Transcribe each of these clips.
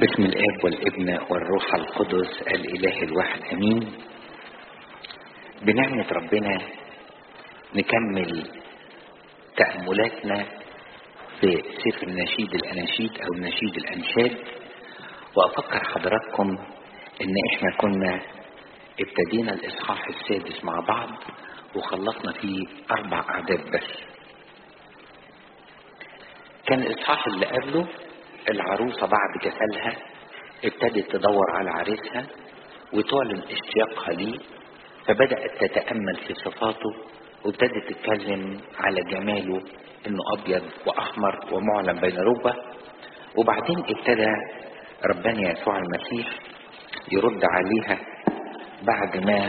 باسم الاب والابن والروح القدس الاله الواحد امين بنعمة ربنا نكمل تأملاتنا في سفر النشيد الاناشيد او نشيد الانشاد وافكر حضراتكم ان احنا كنا ابتدينا الاصحاح السادس مع بعض وخلصنا فيه اربع اعداد بس كان الاصحاح اللي قبله العروسة بعد جفلها ابتدت تدور على عريسها وتعلن اشتياقها ليه فبدأت تتأمل في صفاته وابتدت تتكلم على جماله انه ابيض واحمر ومعلن بين ربه وبعدين ابتدى ربنا يسوع المسيح يرد عليها بعد ما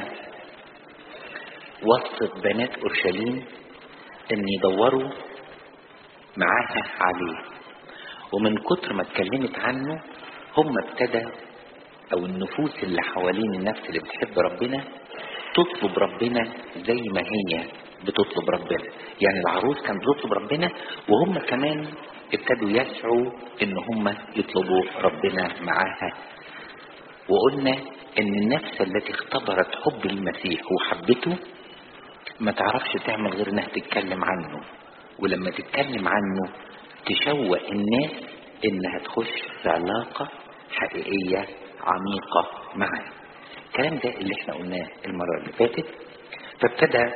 وصت بنات اورشليم ان يدوروا معاها عليه ومن كتر ما اتكلمت عنه هم ابتدى او النفوس اللي حوالين النفس اللي بتحب ربنا تطلب ربنا زي ما هي بتطلب ربنا يعني العروس كانت بتطلب ربنا وهم كمان ابتدوا يسعوا ان هم يطلبوا ربنا معاها وقلنا ان النفس التي اختبرت حب المسيح وحبته ما تعرفش تعمل غير انها تتكلم عنه ولما تتكلم عنه تشوق الناس انها تخش في علاقة حقيقية عميقة معاه الكلام ده اللي احنا قلناه المرة اللي فاتت فابتدى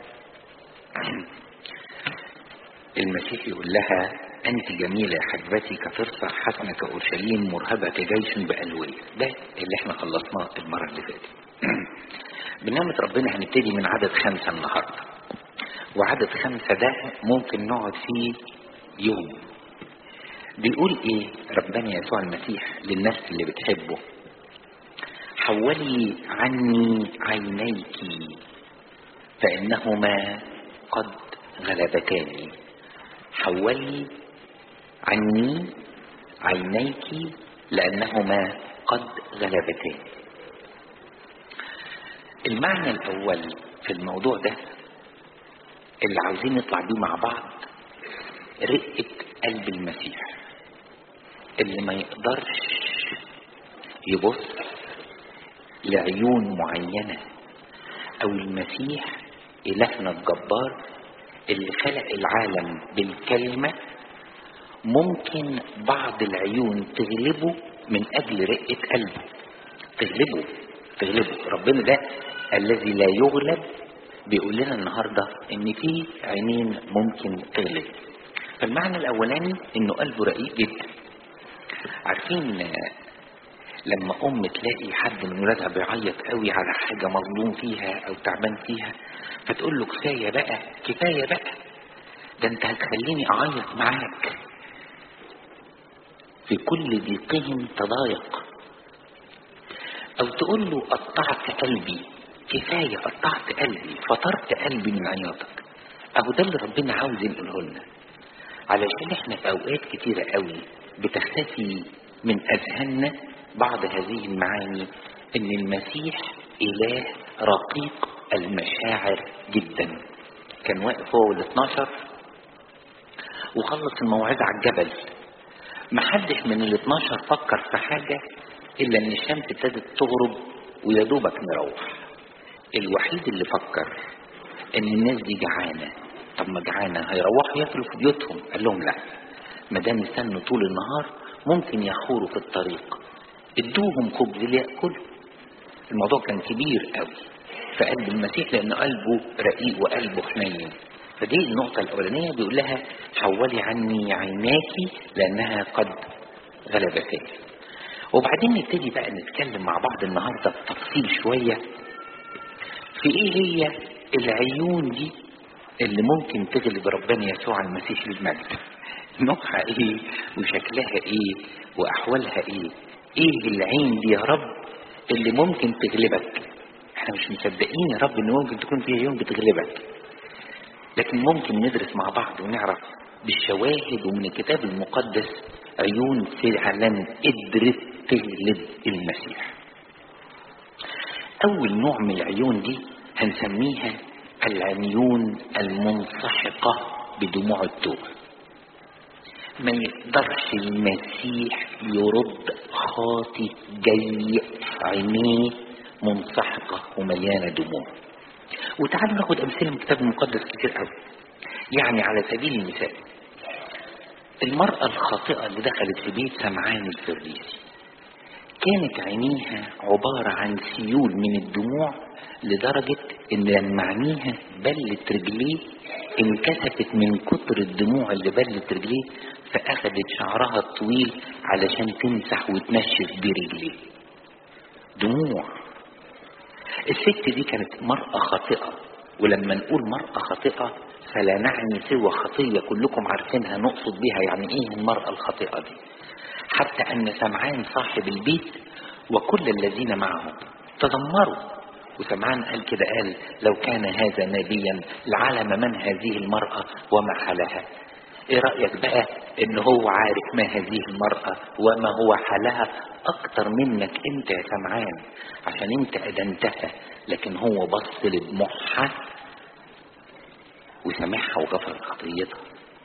المسيح يقول لها انت جميلة يا حجبتي كفرصة حسنة كأورشليم مرهبة كجيش بألوية ده اللي احنا خلصناه المرة اللي فاتت بنعمة ربنا هنبتدي من عدد خمسة النهاردة وعدد خمسة ده ممكن نقعد فيه يوم بيقول ايه ربنا يسوع المسيح للناس اللي بتحبه حولي عني عينيك فانهما قد غلبتاني حولي عني عينيك لانهما قد غلبتاني المعنى الاول في الموضوع ده اللي عاوزين نطلع بيه مع بعض رقة قلب المسيح اللي ما يقدرش يبص لعيون معينة او المسيح الهنا الجبار اللي خلق العالم بالكلمة ممكن بعض العيون تغلبه من اجل رقة قلبه تغلبه تغلبه ربنا ده الذي لا يغلب بيقول لنا النهاردة ان في عينين ممكن تغلب فالمعنى الاولاني انه قلبه رقيق جدا عارفين لما ام تلاقي حد من ولادها بيعيط قوي على حاجة مظلوم فيها او تعبان فيها فتقول له كفاية بقى كفاية بقى ده انت هتخليني اعيط معاك في كل ضيقهم تضايق او تقول له قطعت قلبي كفاية قطعت قلبي فطرت قلبي من عياطك اهو ده اللي ربنا عاوز ينقله لنا علشان احنا في اوقات كتيرة قوي بتختفي من اذهاننا بعض هذه المعاني ان المسيح اله رقيق المشاعر جدا كان واقف هو وال 12 وخلص الموعظة على الجبل محدش من ال 12 فكر في حاجة الا ان الشمس ابتدت تغرب ويا دوبك نروح الوحيد اللي فكر ان الناس دي جعانه طب ما جعانه هيروحوا ياكلوا في بيوتهم قال لهم لا ما دام استنوا طول النهار ممكن يخوروا في الطريق ادوهم خبز لياكلوا الموضوع كان كبير قوي في قلب المسيح لان قلبه رقيق وقلبه حنين فدي النقطه الاولانيه بيقول لها حولي عني عيناك لانها قد غلبتك وبعدين نبتدي بقى نتكلم مع بعض النهارده بتفصيل شويه في ايه هي العيون دي اللي ممكن تغلب ربنا يسوع المسيح المجد نوعها ايه وشكلها ايه واحوالها ايه ايه العين دي يا رب اللي ممكن تغلبك احنا مش مصدقين يا رب ان ممكن تكون في عيون بتغلبك لكن ممكن ندرس مع بعض ونعرف بالشواهد ومن الكتاب المقدس عيون فعلا قدرت تغلب المسيح اول نوع من العيون دي هنسميها العميون المنسحقة بدموع التوبة ما يقدرش المسيح يرد خاطي جاي عينيه منسحقة ومليانة دموع وتعالوا ناخد أمثلة من الكتاب المقدس كتير قوي يعني على سبيل المثال المرأة الخاطئة اللي دخلت في بيت سمعان الفريسي كانت عينيها عبارة عن سيول من الدموع لدرجة ان لما عينيها بلت رجليه انكسفت من كتر الدموع اللي بلت رجليه فاخدت شعرها الطويل علشان تمسح وتنشف برجليه دموع الست دي كانت مرأة خاطئة ولما نقول مرأة خاطئة فلا نعني سوى خطية كلكم عارفينها نقصد بها يعني ايه المرأة الخاطئة دي حتى ان سمعان صاحب البيت وكل الذين معه تذمروا وسمعان قال كده قال لو كان هذا نبيا لعلم من هذه المرأة وما حالها ايه رأيك بقى ان هو عارف ما هذه المرأة وما هو حالها اكتر منك انت يا سمعان عشان انت ادنتها لكن هو بص لدموعها وسامحها وغفر خطيتها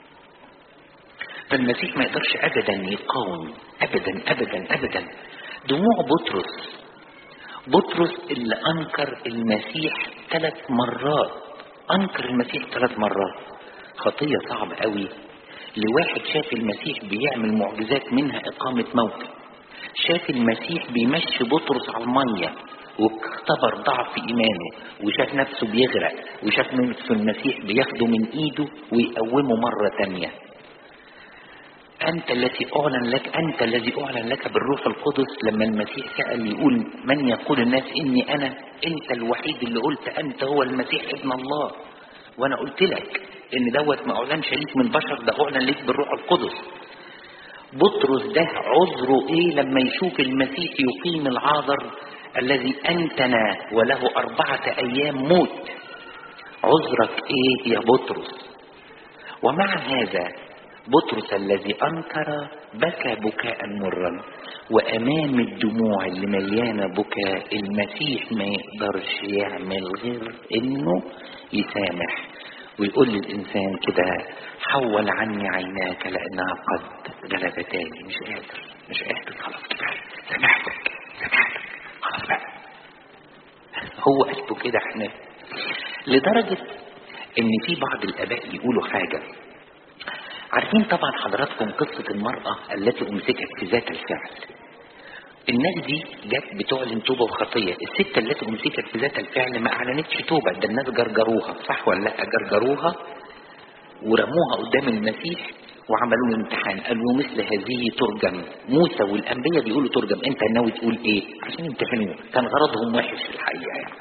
فالمسيح ما يقدرش ابدا يقاوم ابدا ابدا ابدا دموع بطرس بطرس اللي انكر المسيح ثلاث مرات انكر المسيح ثلاث مرات خطيه صعبه قوي لواحد شاف المسيح بيعمل معجزات منها اقامه موت شاف المسيح بيمشي بطرس على الميه واختبر ضعف ايمانه وشاف نفسه بيغرق وشاف نفسه المسيح بياخده من ايده ويقومه مره تانيه أنت التي أعلن لك أنت الذي أعلن لك بالروح القدس لما المسيح سأل يقول من يقول الناس إني أنا أنت الوحيد اللي قلت أنت هو المسيح ابن الله وأنا قلت لك إن دوت ما أعلنش ليك من البشر ده أعلن ليك بالروح القدس بطرس ده عذره إيه لما يشوف المسيح يقيم العاذر الذي أنتنا وله أربعة أيام موت عذرك إيه يا بطرس ومع هذا بطرس الذي أنكر بكى بكاء مرا وأمام الدموع اللي مليانة بكاء المسيح ما يقدرش يعمل غير إنه يسامح ويقول للإنسان كده حول عني عيناك لأنها قد غلبتاني مش قادر مش قادر خلاص كفاية سامحتك سامحتك خلاص بقى هو قلبه كده احنا لدرجة ان في بعض الاباء يقولوا حاجة عارفين طبعا حضراتكم قصة المرأة التي امسكت في ذات الفعل الناس دي جت بتعلن توبة وخطية الست التي امسكت في ذات الفعل ما اعلنتش توبة ده الناس جرجروها صح ولا لا جرجروها ورموها قدام المسيح وعملوا له امتحان قالوا مثل هذه ترجم موسى والانبياء بيقولوا ترجم انت ناوي تقول ايه عشان يمتحنوه كان غرضهم وحش في الحقيقه يعني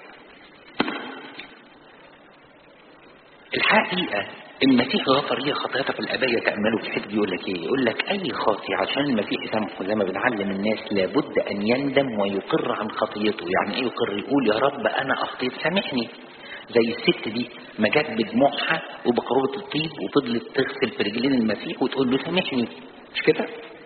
الحقيقه المسيح غفر لي خطاياك في الاباء تاملوا في حته يقول لك ايه يقول لك اي خاطي عشان المسيح يسامحه زي ما بنعلم الناس لابد ان يندم ويقر عن خطيته يعني ايه يقر يقول يا رب انا اخطيت سامحني زي الست دي ما جت بدموعها وبقروبة الطيب وفضلت تغسل في رجلين المسيح وتقول له سامحني مش كده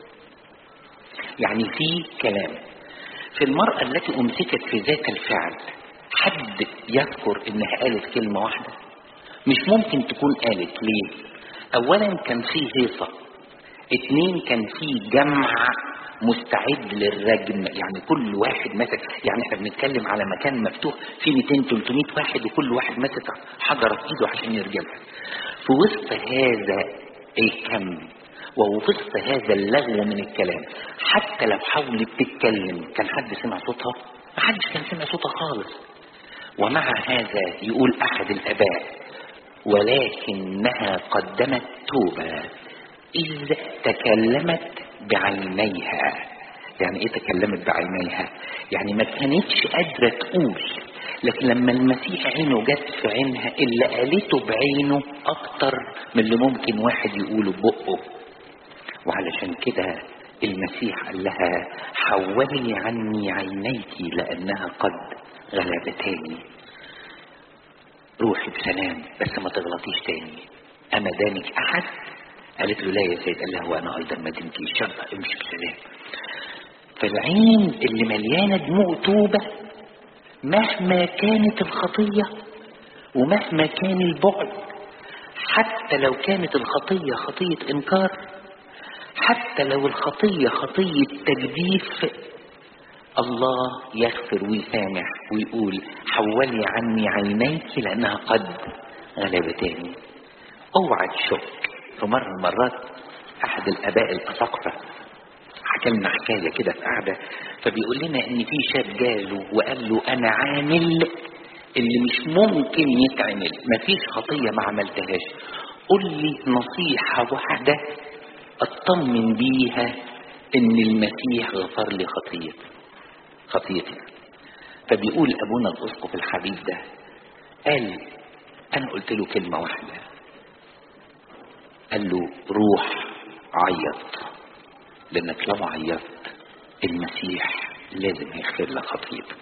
يعني في كلام في المرأة التي أمسكت في ذات الفعل حد يذكر إنها قالت كلمة واحدة مش ممكن تكون قالت ليه أولا كان في هيصة اتنين كان في جمع مستعد للرجم يعني كل واحد ماسك يعني احنا بنتكلم على مكان مفتوح فيه 200 300 واحد وكل واحد ماسك حجره في ايده عشان يرجمها في وسط هذا الكم ووسط هذا اللغو من الكلام حتى لو حاولت تتكلم كان حد سمع صوتها ما حدش كان سمع صوتها خالص ومع هذا يقول احد الاباء ولكنها قدمت توبه اذ تكلمت بعينيها يعني ايه تكلمت بعينيها يعني ما كانتش قادرة تقول لكن لما المسيح عينه جت في عينها اللي قالته بعينه اكتر من اللي ممكن واحد يقوله ببقه وعلشان كده المسيح قال لها حولي عني عينيك لانها قد غلبتاني روحي بسلام بس ما تغلطيش تاني اما دانك احد قالت له لا يا سيد قال لها وانا ايضا ما دمتي شرطة امشي بسلام فالعين اللي مليانة دموع توبة مهما كانت الخطية ومهما كان البعد حتى لو كانت الخطية خطية انكار حتى لو الخطية خطية تجديف الله يغفر ويسامح ويقول حولي عني عينيك لأنها قد غلبتاني اوعى تشك في مرة من المرات أحد الآباء الأساقفة حكى لنا حكاية كده في قعدة فبيقول لنا إن في شاب جاله وقال له أنا عامل اللي مش ممكن يتعمل مفيش خطية ما عملتهاش قل لي نصيحة واحدة اطمن بيها ان المسيح غفر لي خطيتي خطيتي فبيقول ابونا الاسقف الحبيب ده قال انا قلت له كلمة واحدة قال له روح عيط لانك لو عيطت المسيح لازم هيغفر لك خطيتك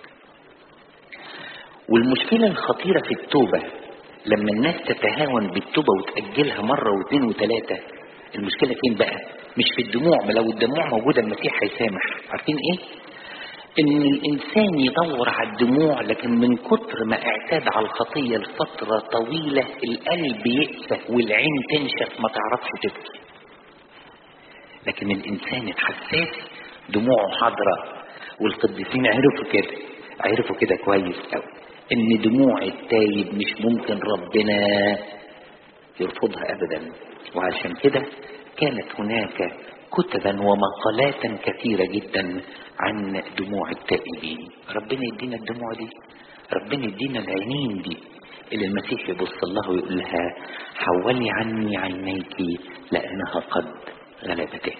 والمشكلة الخطيرة في التوبة لما الناس تتهاون بالتوبة وتأجلها مرة واثنين وثلاثة المشكلة فين بقى مش في الدموع ما لو الدموع موجودة المسيح هيسامح عارفين ايه ان الانسان يدور على الدموع لكن من كتر ما اعتاد على الخطية لفترة طويلة القلب يقسى والعين تنشف ما تعرفش تبكي لكن الانسان الحساس دموعه حاضرة والقديسين عرفوا كده عرفوا كده كويس قوي ان دموع التايب مش ممكن ربنا يرفضها ابدا وعشان كده كانت هناك كتبا ومقالات كثيرة جدا عن دموع التائبين ربنا يدينا الدموع دي ربنا يدينا العينين دي اللي المسيح يبص الله ويقول لها حولي عني عينيك لأنها قد غلبتك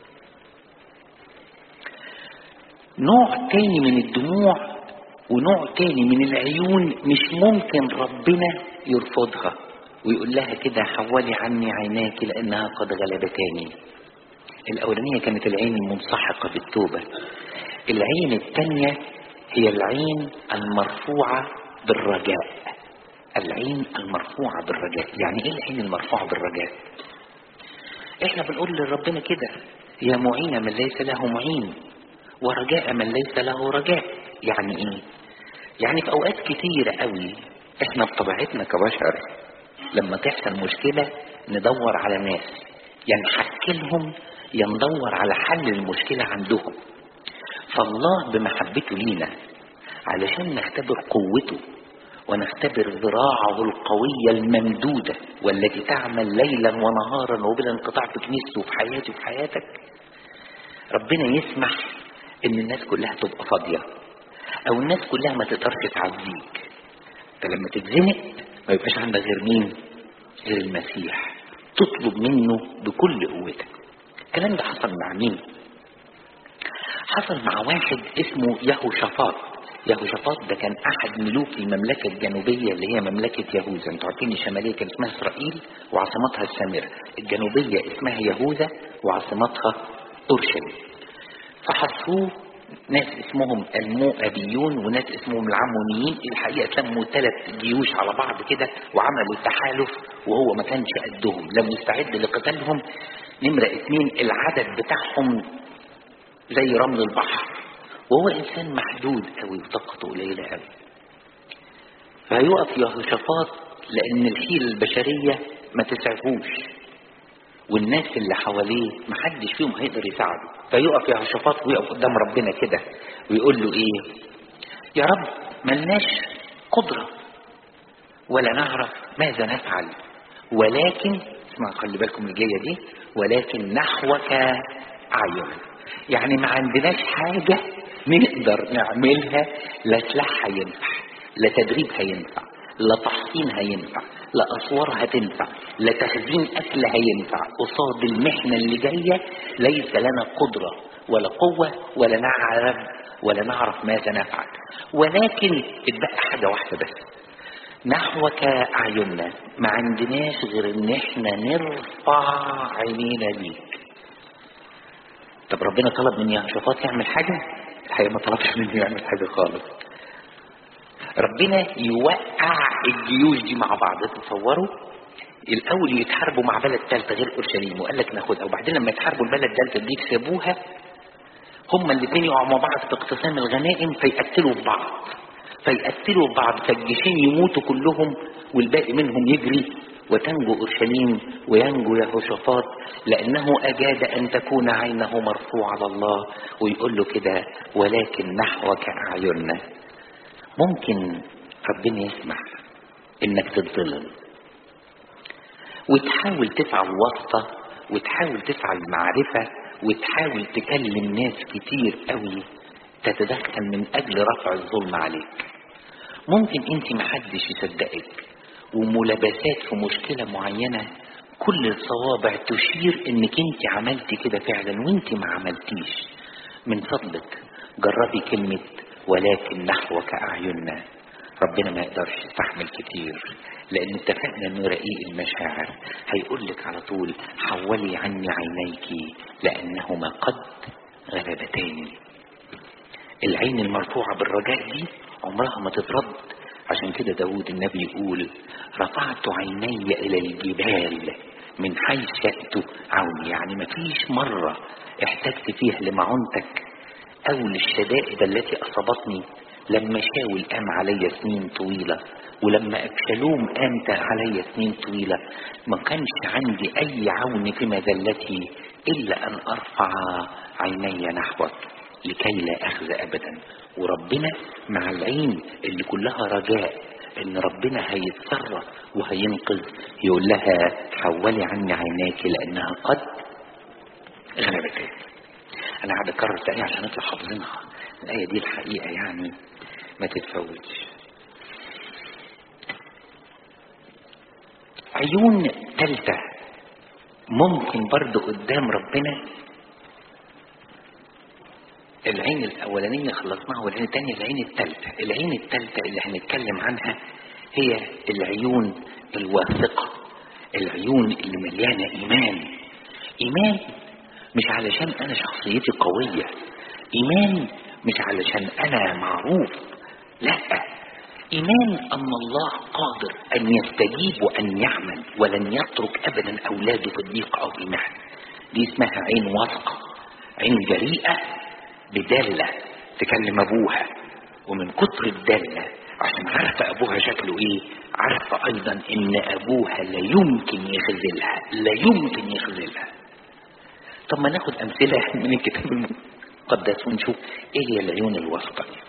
نوع تاني من الدموع ونوع تاني من العيون مش ممكن ربنا يرفضها ويقول لها كده حولي عني عيناك لأنها قد غلبتاني الأولانية كانت العين المنسحقة بالتوبة العين الثانية هي العين المرفوعة بالرجاء العين المرفوعة بالرجاء يعني ايه العين المرفوعة بالرجاء احنا بنقول لربنا كده يا معين من ليس له معين ورجاء من ليس له رجاء يعني ايه يعني في اوقات كتيرة قوي احنا بطبيعتنا كبشر لما تحصل مشكلة ندور على ناس يعني نحكي لهم يا ندور على حل المشكلة عندهم فالله بمحبته لينا علشان نختبر قوته ونختبر ذراعه القوية الممدودة والتي تعمل ليلا ونهارا وبلا انقطاع في كنيسته وفي حياتي وفي حياتك ربنا يسمح ان الناس كلها تبقى فاضية او الناس كلها ما تقدرش تعزيك فلما تتزنق ما يبقاش عندك غير مين غير المسيح تطلب منه بكل قوتك الكلام ده حصل مع مين حصل مع واحد اسمه يهوشافاط يهوشافاط ده كان احد ملوك المملكة الجنوبية اللي هي مملكة يهوذا انتوا عارفين الشمالية كان اسمها اسرائيل وعاصمتها السامرة الجنوبية اسمها يهوذا وعاصمتها اورشليم فحصوه ناس اسمهم المؤبيون وناس اسمهم العمونيين الحقيقة لموا ثلاث جيوش على بعض كده وعملوا تحالف وهو ما كانش قدهم لم يستعد لقتالهم نمرة اتنين العدد بتاعهم زي رمل البحر وهو انسان محدود قوي وطاقته قليلة قوي فهيقف يهوشافاط لان الحيلة البشرية ما تسعفوش والناس اللي حواليه محدش فيهم هيقدر يساعده فيقف يهوشافاط ويقف قدام ربنا كده ويقول له ايه يا رب ملناش قدرة ولا نعرف ماذا نفعل ولكن اسمع خلي بالكم الجاية دي ولكن نحوك أعين يعني ما عندناش حاجة نقدر نعملها لا سلاح هينفع لا تدريب هينفع لا تحصين هينفع لا أسوار هتنفع لا تخزين أكل هينفع قصاد المحنة اللي جاية ليس لنا قدرة ولا قوة ولا نعرف ولا نعرف ماذا نفعل ولكن اتبقى حاجة واحدة بس نحوك أعيننا ما عندناش غير ان احنا نرفع عينينا ليك طب ربنا طلب من يهوشافاط يعمل حاجة الحقيقة ما طلبش منه يعمل حاجة خالص ربنا يوقع الجيوش دي مع بعض تتصوروا الاول يتحاربوا مع بلد ثالثه غير اورشليم وقال لك ناخدها وبعدين لما يتحاربوا البلد الثالثه دي يكسبوها هما الاثنين يقعوا مع بعض في اقتسام الغنائم فيقتلوا في بعض فيقتلوا في بعض فالجيشين يموتوا كلهم والباقي منهم يجري وتنجو أورشليم وينجو يهوشافاط لأنه أجاد أن تكون عينه مرفوعة على الله ويقول له كده ولكن نحوك أعيننا ممكن ربنا يسمح إنك تتظلم وتحاول تفعل واسطة وتحاول تفعل معرفة وتحاول تكلم ناس كتير قوي تتدخل من أجل رفع الظلم عليك ممكن انت محدش يصدقك وملابسات في مشكلة معينة كل الصوابع تشير انك انت عملتي كده فعلا وانت ما عملتيش من فضلك جربي كلمة ولكن نحوك أعيننا ربنا ما يقدرش يستحمل كتير لأن اتفقنا انه رقيق المشاعر هيقول لك على طول حولي عني عينيك لأنهما قد غلبتاني العين المرفوعة بالرجاء دي عمرها ما تترد عشان كده داود النبي يقول رفعت عيني إلى الجبال من حيث شأت عوني يعني ما فيش مرة احتجت فيها لمعونتك أو للشدائد التي أصابتني لما شاول قام علي سنين طويلة ولما أبشالوم قام علي سنين طويلة ما كانش عندي أي عون في مذلتي إلا أن أرفع عيني نحوك لكي لا أخذ أبدا وربنا مع العين اللي كلها رجاء ان ربنا هيتصرف وهينقذ يقول لها حولي عني عيناك لانها قد غلبتك انا قاعد اكرر الآية عشان نطلع حافظينها الآية دي الحقيقة يعني ما تتفوتش عيون تالتة ممكن برضو قدام ربنا العين الأولانية خلصناها والعين الثانية العين الثالثة العين الثالثة اللي هنتكلم عنها هي العيون الواثقة العيون اللي مليانة إيمان إيمان مش علشان أنا شخصيتي قوية إيمان مش علشان أنا معروف لا إيمان أن الله قادر أن يستجيب وأن يعمل ولن يترك أبدا أولاده في الضيق أو المحن دي اسمها عين واثقة عين جريئة بدالة تكلم أبوها ومن كتر الدالة عشان عارفة أبوها شكله إيه عارفة أيضا إن أبوها لا يمكن يخذلها لا يمكن يخذلها طب ما ناخد أمثلة من الكتاب المقدس ونشوف إيه هي العيون الواثقة دي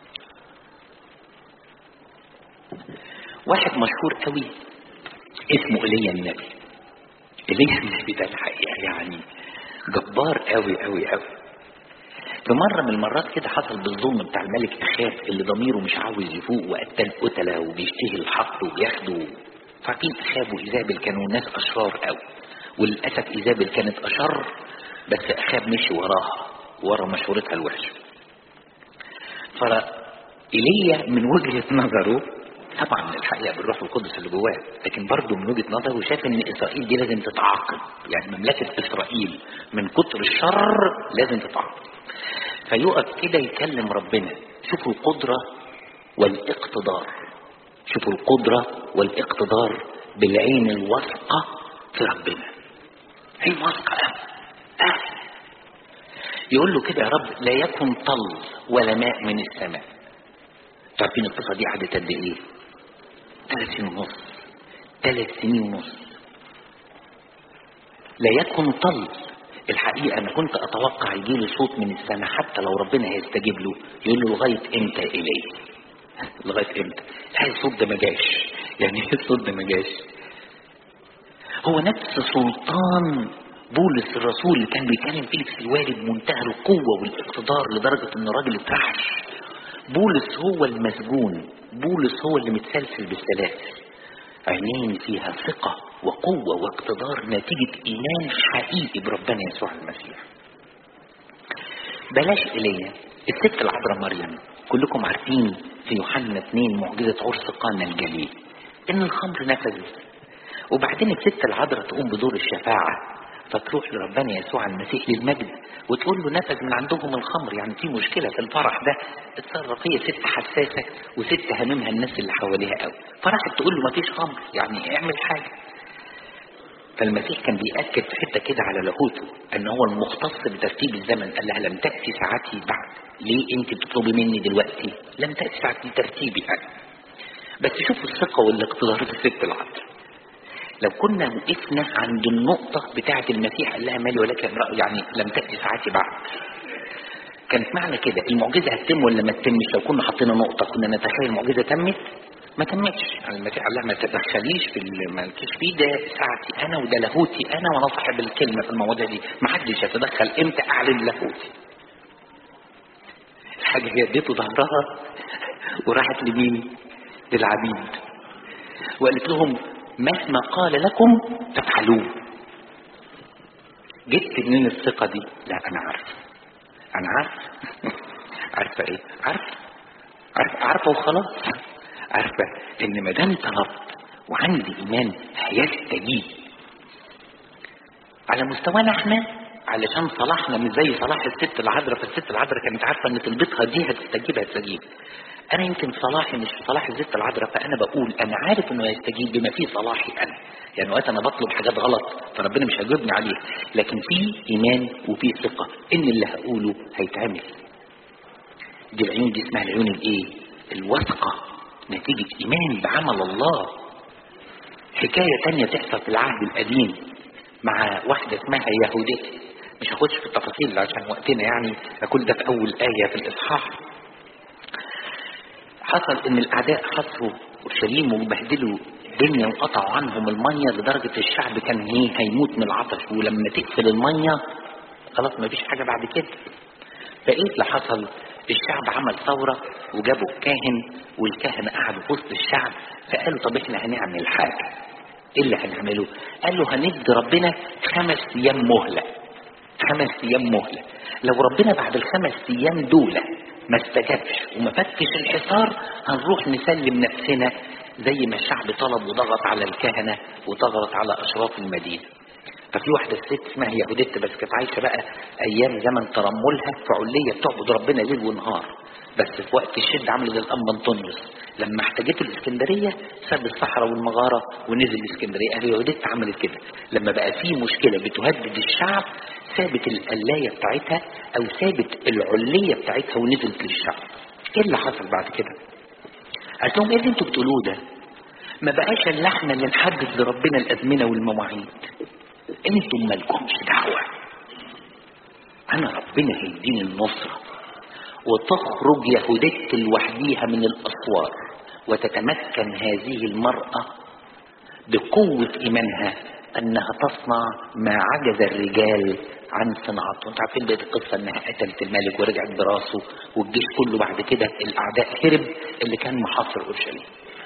واحد مشهور قوي اسمه ايليا النبي ايليا النبي ده الحقيقه يعني جبار قوي قوي قوي في مرة من المرات كده حصل بالظلم بتاع الملك أخاب اللي ضميره مش عاوز يفوق وقتل قتلة وبيشتهي الحق وبياخدوا فاكرين أخاب وإيزابل كانوا ناس أشرار قوي وللأسف إيزابل كانت أشر بس أخاب مشي وراها ورا مشورتها الوحشة فإيليا من وجهة نظره طبعا الحقيقه بالروح القدس اللي جواه لكن برضه من وجهه نظره شاف ان اسرائيل دي لازم تتعاقب يعني مملكه اسرائيل من كتر الشر لازم تتعاقب فيقف كده يكلم ربنا شوفوا القدره والاقتدار شوفوا القدره والاقتدار بالعين الواثقه في ربنا عين واثقه أه. يقول له كده يا رب لا يكن طل ولا ماء من السماء عارفين القصه دي قعدت قد ايه ثلاث سنين ونص ثلاث سنين ونص لا يكن طل الحقيقة أنا كنت أتوقع يجي له صوت من السماء حتى لو ربنا هيستجيب له يقول له لغاية إمتى إلي لغاية إمتى هاي الصوت ده ما جاش يعني إيه الصوت ده ما جاش هو نفس سلطان بولس الرسول اللي كان بيتكلم فيه في الوالي بمنتهى القوة والاقتدار لدرجة إن الراجل اترعش بولس هو المسجون بولس هو اللي متسلسل بالسلاسل عينين فيها ثقة وقوة واقتدار نتيجة إيمان حقيقي بربنا يسوع المسيح بلاش إلينا الست العذراء مريم كلكم عارفين في يوحنا 2 معجزة عرس قانا الجليل إن الخمر نفذ وبعدين الست العذراء تقوم بدور الشفاعة فتروح لربنا يسوع المسيح للمجد وتقول له نفذ من عندهم الخمر يعني في مشكله في الفرح ده اتصرف هي ست حساسه وست هاممها الناس اللي حواليها قوي فراحت تقول له ما فيش خمر يعني اعمل حاجه فالمسيح كان بيأكد في حته كده على لاهوته ان هو المختص بترتيب الزمن قال لها لم تأتي ساعتي بعد ليه انت بتطلبي مني دلوقتي لم تأتي ساعتي ترتيبي انا بس شوفوا الثقه والاقتدار في الست العذراء لو كنا وقفنا عند النقطة بتاعة المسيح قال لها مالي ولك امرأة يعني لم تأتي ساعتي بعد كانت معنى كده المعجزة هتتم ولا ما تتمش لو كنا حطينا نقطة كنا نتخيل المعجزة تمت ما تمتش يعني المسيح قال لها ما تتدخليش في اللي مالكيش فيه ده ساعتي انا وده لاهوتي انا وانا صاحب الكلمة في المواضيع دي ما حدش يتدخل امتى اعلن لاهوتي الحاجة هي اديته ظهرها وراحت لمين للعبيد وقالت لهم مهما قال لكم تفعلوه جبت منين الثقة دي لا انا عارفه انا عارفه عارفه ايه عارفه عارفه عارفه وخلاص عارفه ان ما دام طلبت وعندي ايمان هيستجيب على مستوانا احنا علشان صلاحنا مش زي صلاح الست العذراء فالست العذراء كانت عارفه ان طلبتها دي هتستجيب هتستجيب انا يمكن صلاحي مش في صلاح الست العذراء فانا بقول انا عارف انه هيستجيب بما فيه صلاحي انا يعني وقت انا بطلب حاجات غلط فربنا مش هيجيبني عليها لكن في ايمان وفي ثقه ان اللي هقوله هيتعمل دي العيون دي اسمها العيون الايه الواثقه نتيجه ايمان بعمل الله حكايه تانية تحصل في العهد القديم مع واحده اسمها يهوديه مش هخش في التفاصيل عشان وقتنا يعني كل ده في اول ايه في الاصحاح حصل ان الاعداء حصروا اورشليم وبهدلوا الدنيا وقطعوا عنهم الميه لدرجه الشعب كان ايه هيموت من العطش ولما تقفل الميه خلاص مفيش حاجه بعد كده فايه اللي حصل الشعب عمل ثورة وجابوا الكاهن والكاهن قعدوا في وسط الشعب فقالوا طب احنا هنعمل حاجة ايه اللي هنعمله قالوا هندي ربنا خمس ايام مهلة خمس ايام مهلة لو ربنا بعد الخمس ايام دول ما استجابش وما فكش الحصار هنروح نسلم نفسنا زي ما الشعب طلب وضغط على الكهنة وضغط على اشراف المدينة ففي واحدة ست اسمها يهوديت بس كانت عايشة بقى أيام زمن ترملها في علية بتعبد ربنا ليل ونهار بس في وقت الشدة عملت زي الأنبا انطونيوس لما احتاجته الإسكندرية ساب الصحراء والمغارة ونزل الإسكندرية أهل يهوديت عملت كده لما بقى في مشكلة بتهدد الشعب سابت القلاية بتاعتها أو سابت العلية بتاعتها ونزلت للشعب إيه اللي حصل بعد كده؟ قالت لهم إيه اللي أنتوا بتقولوه ده؟ ما بقاش اللي احنا اللي نحدد لربنا الأزمنة والمواعيد انتم مالكمش دعوة انا ربنا هيديني النصرة وتخرج يهودت لوحديها من الاسوار وتتمكن هذه المرأة بقوة ايمانها انها تصنع ما عجز الرجال عن صناعته انتوا عارفين بقية القصة انها قتلت الملك ورجعت براسه والجيش كله بعد كده الاعداء هرب اللي كان محاصر اورشليم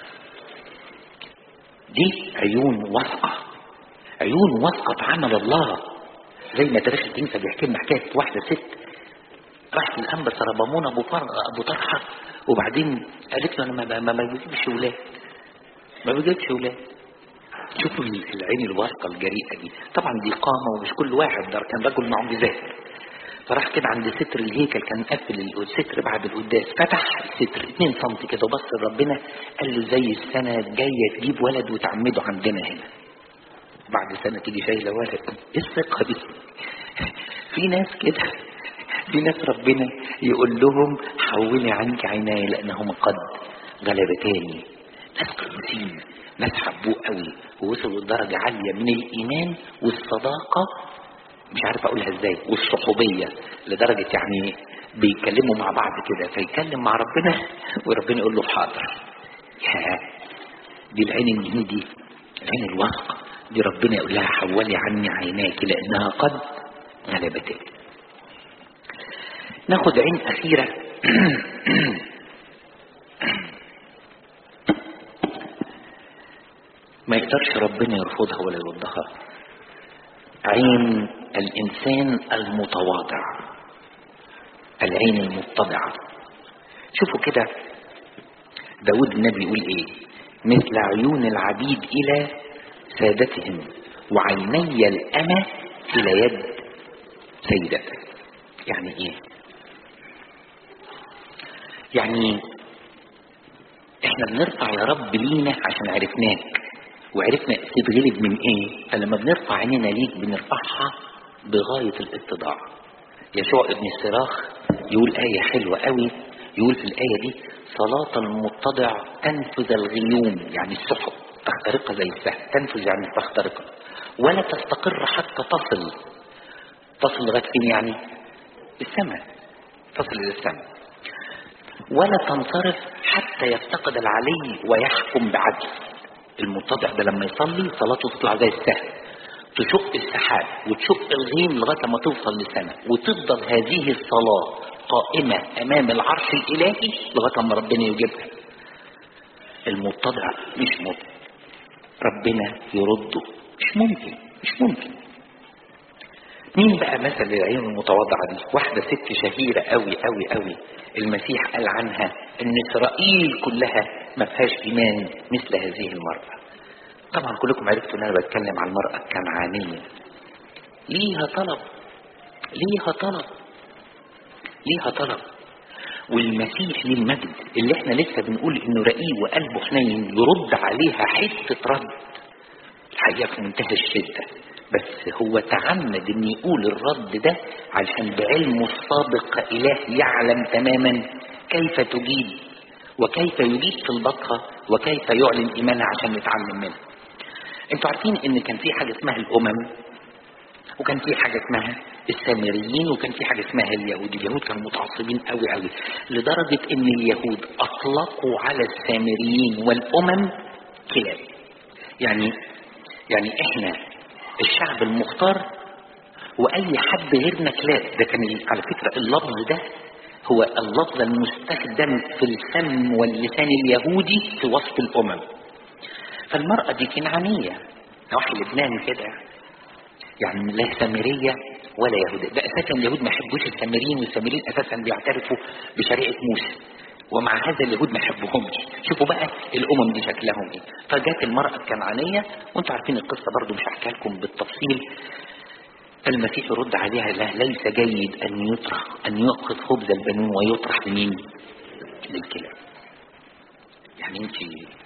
دي عيون واثقه عيون وثقت عمل الله زي ما تاريخ الكنيسه بيحكي لنا حكايه واحده ست راحت الانبا سربامون ابو فر ابو طرحه وبعدين قالت له انا ما ما, ما بجيبش ولاد ما بجيبش ولاد شوفوا العين الواثقه الجريئه دي طبعا دي قامه ومش كل واحد ده كان رجل معجزات فراح كده عند ستر الهيكل كان قافل الستر بعد القداس فتح الستر 2 سم كده وبص لربنا قال له زي السنه الجايه تجيب ولد وتعمده عندنا هنا بعد سنة تيجي شايلة ولد ايه الثقة دي في ناس كده في ناس ربنا يقول لهم حولي عنك عيناي لأنهم قد غلبتاني ناس قديسين ناس حبوه قوي ووصلوا لدرجة عالية من الإيمان والصداقة مش عارف أقولها إزاي والصحوبية لدرجة يعني بيتكلموا مع بعض كده فيتكلم مع ربنا وربنا يقول له حاضر يا دي العين الجديدة العين الواثقة دي ربنا يقول لها حولي عني عيناك لأنها قد غلبتك ناخد عين أخيرة ما يقدرش ربنا يرفضها ولا يردها عين الإنسان المتواضع العين المتضعة شوفوا كده داود النبي يقول ايه مثل عيون العبيد إلى سادتهم وعيني الأمة إلى يد سيدته يعني إيه يعني احنا بنرفع يا رب لينا عشان عرفناك وعرفنا تتغلب من ايه فلما بنرفع عينينا ليك بنرفعها بغاية الاتضاع يشوع ابن الصراخ يقول آية حلوة قوي يقول في الآية دي صلاة المتضع تنفذ الغيوم يعني السحب تخترقها زي السهم تنفذ يعني تخترق ولا تستقر حتى تصل تصل لغايه فين يعني السماء تصل الى السماء ولا تنصرف حتى يفتقد العلي ويحكم بعدل المتضع ده لما يصلي صلاته تطلع زي السهم تشق السحاب وتشق الغيم لغايه ما توصل للسماء وتفضل هذه الصلاه قائمه امام العرش الالهي لغايه ما ربنا يجيبها المتضع مش ممكن ربنا يرده مش ممكن مش ممكن مين بقى مثل العين المتواضعة دي واحدة ست شهيرة قوي قوي قوي المسيح قال عنها ان اسرائيل كلها ما فيهاش ايمان مثل هذه المرأة طبعا كلكم عرفتوا ان انا بتكلم عن المرأة الكنعانية ليها طلب ليها طلب ليها طلب والمسيح ليه المجد اللي احنا لسه بنقول انه رقيق وقلبه حنين يرد عليها حتة رد الحقيقة في منتهى الشدة بس هو تعمد ان يقول الرد ده علشان بعلمه السابق اله يعلم تماما كيف تجيب وكيف يجيب طلباتها وكيف يعلن ايمانها عشان نتعلم منها انتوا عارفين ان كان في حاجه اسمها الامم وكان في حاجه اسمها السامريين وكان في حاجه اسمها اليهود اليهود كانوا متعصبين قوي قوي لدرجه ان اليهود اطلقوا على السامريين والامم كلاب يعني يعني احنا الشعب المختار واي حد غيرنا كلاب ده كان على فكره اللفظ ده هو اللفظ المستخدم في الفم واللسان اليهودي في وصف الامم فالمراه دي كنعانيه نواحي لبنان كده يعني لا سامريه ولا يهوديه ده اساسا اليهود ما يحبوش السامريين والسامريين اساسا بيعترفوا بشريعه موسى ومع هذا اليهود ما يحبوهمش شوفوا بقى الامم دي شكلهم ايه فجت المراه الكنعانيه وانتوا عارفين القصه برضو مش هحكيها لكم بالتفصيل المسيح يرد عليها لا ليس جيد ان يطرح ان يأخذ خبز البنون ويطرح لمين للكلاب يعني انت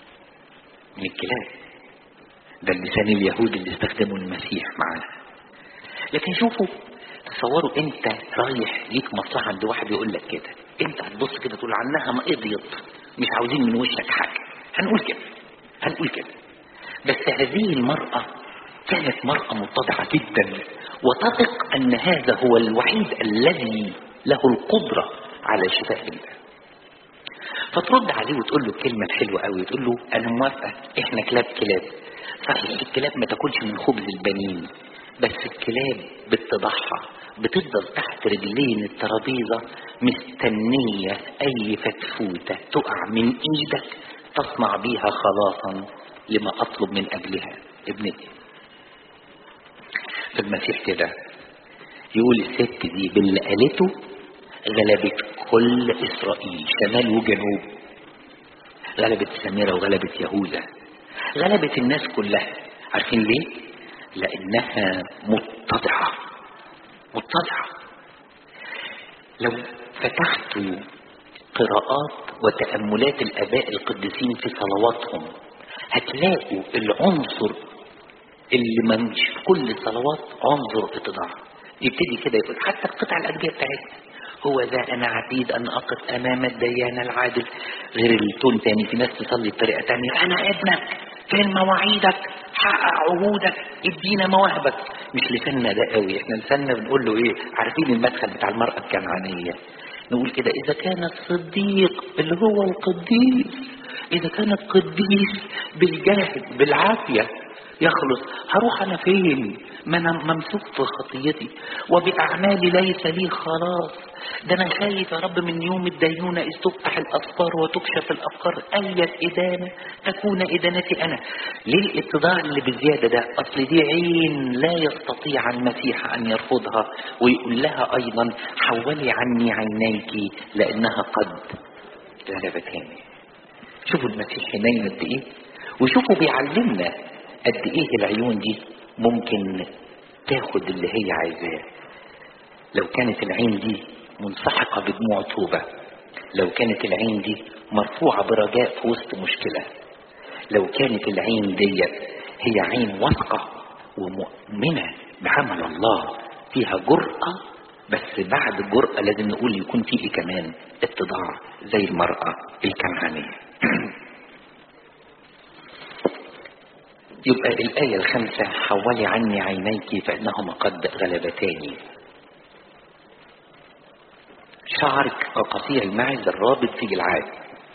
من الكلاب ده اللسان اليهودي اللي استخدمه المسيح معاها لكن شوفوا تصوروا انت رايح ليك مصلحه عند واحد يقول لك كده انت هتبص كده تقول عنها ما قضيت مش عاوزين من وشك حاجه هنقول كده هنقول كده بس هذه المراه كانت مراه متضعه جدا وتثق ان هذا هو الوحيد الذي له القدره على شفاء الله فترد عليه وتقول له الكلمه الحلوه قوي تقول له انا موافقه احنا كلاب كلاب صحيح الكلاب ما تاكلش من خبز البنين بس الكلاب باتضاعها بتفضل تحت رجلين الترابيزة مستنية أي فتفوتة تقع من إيدك تصنع بيها خلاصا لما أطلب من أجلها ابنتي فالمسيح كده يقول الست دي باللي قالته غلبت كل إسرائيل شمال وجنوب غلبت سميرة وغلبت يهوذا غلبت الناس كلها عارفين ليه؟ لأنها متضعة متضعة لو فتحت قراءات وتأملات الآباء القديسين في صلواتهم هتلاقوا العنصر اللي منش في كل الصلوات عنصر اتضاع يبتدي كده يقول حتى القطع الأدبية بتاعتنا هو ذا أنا عتيد أن أقف أمام الديان العادل غير التون تاني في ناس تصلي بطريقة تانية أنا ابنك فين مواعيدك حقق عهودك ادينا مواهبك مش لساننا ده قوي احنا لساننا بنقول له ايه عارفين المدخل بتاع المرأة الكنعانية نقول كده اذا كان الصديق اللي هو القديس اذا كان القديس بالجاهد بالعافية يخلص هروح انا فين ما انا ممسوك في خطيتي وباعمالي ليس لي خلاص ده انا خايف يا رب من يوم الدينونة اذ تفتح الافكار وتكشف الافكار اية ادانة تكون ادانتي انا ليه الاتضاع اللي بزيادة ده اصل دي عين لا يستطيع المسيح ان يرفضها ويقول لها ايضا حولي عني عينيك لانها قد غلبتاني شوفوا المسيح حنين قد ايه وشوفوا بيعلمنا قد ايه العيون دي ممكن تاخد اللي هي عايزاه لو كانت العين دي منسحقة بدموع توبة لو كانت العين دي مرفوعة برجاء في وسط مشكلة لو كانت العين دي هي عين واثقة ومؤمنة بعمل الله فيها جرأة بس بعد الجرأة لازم نقول يكون فيه كمان اتضاع زي المرأة الكنعانية يبقى الآية الخامسة حولي عني عينيك فإنهما قد غلبتاني شعرك كقطيع الماعز الرابط في العاد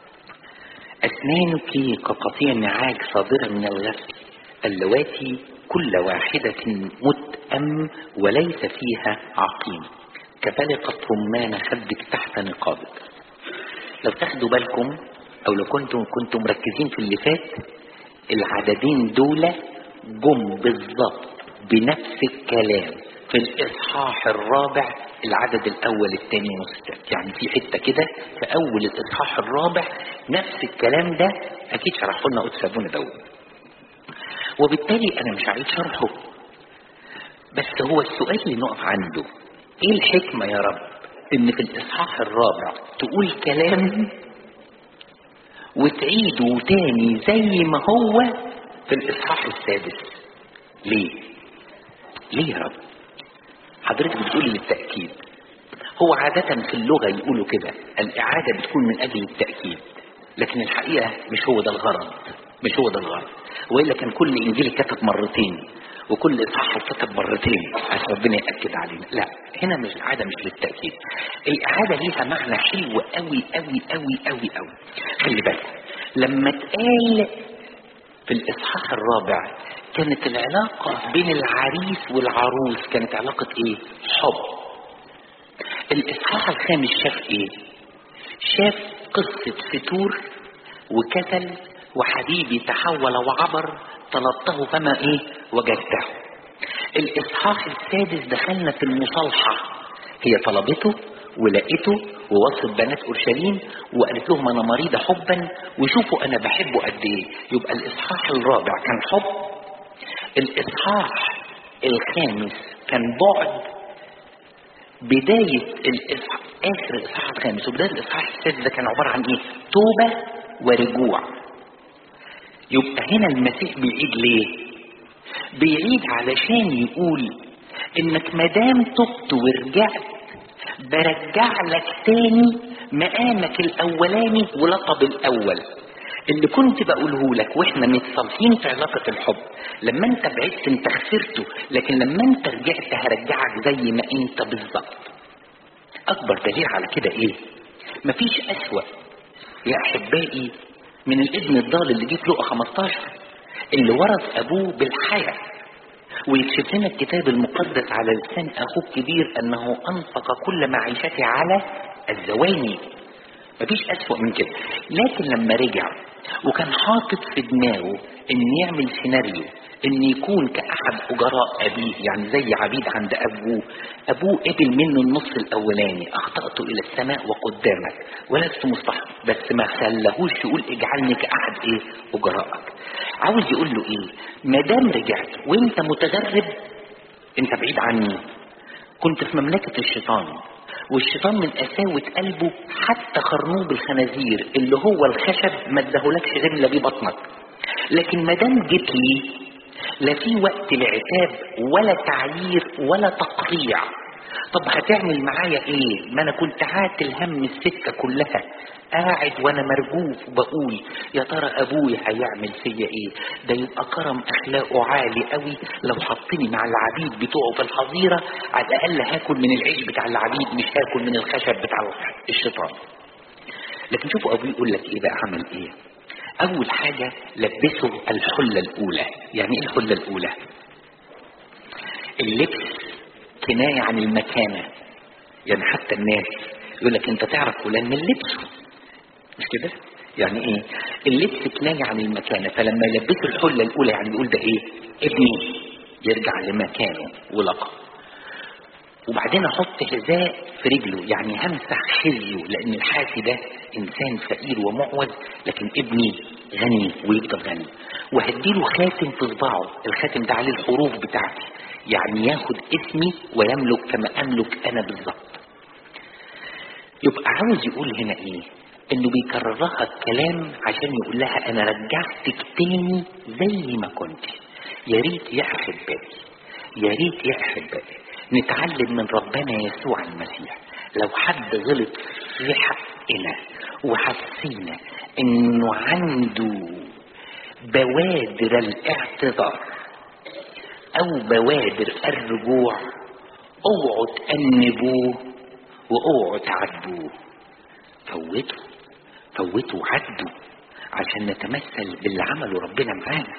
أسنانك كقطيع نعاج صادرة من الغسل اللواتي كل واحدة متأم وليس فيها عقيم كفلقة رمان خدك تحت نقابك لو تاخدوا بالكم او لو كنتم كنتم مركزين في اللي فات العددين دول جم بالظبط بنفس الكلام في الاصحاح الرابع العدد الاول الثاني والثالث يعني في حته كده في اول الاصحاح الرابع نفس الكلام ده اكيد شرحه لنا قدس ابونا داود وبالتالي انا مش عايز شرحه بس هو السؤال اللي نقف عنده ايه الحكمه يا رب ان في الاصحاح الرابع تقول كلام وتعيده تاني زي ما هو في الاصحاح السادس ليه ليه يا رب حضرتك بتقولي للتأكيد هو عادة في اللغة يقولوا كده الإعادة بتكون من أجل التأكيد لكن الحقيقة مش هو ده الغرض مش هو ده الغرض وإلا كان كل إنجيل اتكتب مرتين وكل إصحاح اتكتب مرتين عشان ربنا يأكد علينا لا هنا مش العادة مش للتأكيد الإعادة ليها معنى حلو قوي قوي قوي قوي قوي خلي بالكم لما اتقال في الإصحاح الرابع كانت العلاقة بين العريس والعروس كانت علاقة ايه حب الإصحاح الخامس شاف ايه شاف قصة فتور وكسل وحبيبي تحول وعبر طلبته فما ايه وجدته الإصحاح السادس دخلنا في المصالحة هي طلبته ولقيته ووصف بنات اورشليم وقالت لهم انا مريضه حبا وشوفوا انا بحبه قد ايه يبقى الاصحاح الرابع كان حب الاصحاح الخامس كان بعد بداية الإصحاح آخر الإصحاح الخامس وبداية الإصحاح السادس ده كان عبارة عن إيه؟ توبة ورجوع. يبقى هنا المسيح بيعيد ليه؟ بيعيد علشان يقول إنك مادام تبت ورجعت برجع لك تاني مقامك الأولاني ولقب الأول. اللي كنت بقوله لك واحنا متصالحين في علاقة الحب لما انت بعدت انت خسرته لكن لما انت رجعت هرجعك زي ما انت بالظبط اكبر دليل على كده ايه مفيش اسوأ يا احبائي من الابن الضال اللي جه في لقا 15 اللي ورث ابوه بالحياة ويكشف لنا الكتاب المقدس على لسان اخوه الكبير انه انفق كل معيشته على الزواني مفيش أسوأ من كده لكن لما رجع وكان حاطط في دماغه ان يعمل سيناريو ان يكون كأحد أجراء أبيه يعني زي عبيد عند أبوه أبوه قبل منه النص الأولاني أخطأت إلى السماء وقدامك ولست مستحق بس ما خلهوش يقول اجعلني كأحد إيه أجرائك عاوز يقول له إيه ما دام رجعت وأنت متغرب أنت بعيد عني كنت في مملكة الشيطان والشيطان من قساوة قلبه حتى خرنوب الخنازير اللي هو الخشب ما اداهولكش غير اللي بيه بطنك لكن ما دام جيت لي لا في وقت لعتاب ولا تعيير ولا تقريع طب هتعمل معايا ايه ما انا كنت عاتل هم السكة كلها قاعد وانا مرجوف وبقول يا ترى ابوي هيعمل فيا ايه ده يبقى كرم اخلاقه عالي قوي لو حطني مع العبيد بتوعه في الحظيرة على الاقل هاكل من العيش بتاع العبيد مش هاكل من الخشب بتاع الشيطان لكن شوفوا ابوي يقول لك ايه بقى عمل ايه اول حاجة لبسه الحلة الاولى يعني ايه الحلة الاولى اللبس كناية عن المكانة يعني حتى الناس يقول لك انت تعرف فلان من لبسه مش كده يعني ايه اللبس كناية عن المكانة فلما يلبسه الحلة الاولى يعني بيقول ده ايه ابني يرجع لمكانه ولقب وبعدين احط حذاء في رجله يعني همسح حذيه لان الحافي ده انسان فقير ومعوز لكن ابني غني ويفضل غني وهديله خاتم في صباعه الخاتم ده عليه الحروف بتاعتي يعني ياخد اسمي ويملك كما املك انا بالظبط يبقى عاوز يقول هنا ايه انه بيكررها الكلام عشان يقول لها انا رجعتك تاني زي ما كنت يا ريت يا احبائي يا ريت يا احبائي نتعلم من ربنا يسوع المسيح لو حد غلط في حقنا وحسينا انه عنده بوادر الاعتذار او بوادر الرجوع اوعوا تأنبوه واوعوا تعاتبوه فوتوا فوتوا عدوا عشان نتمثل باللي عمله ربنا معانا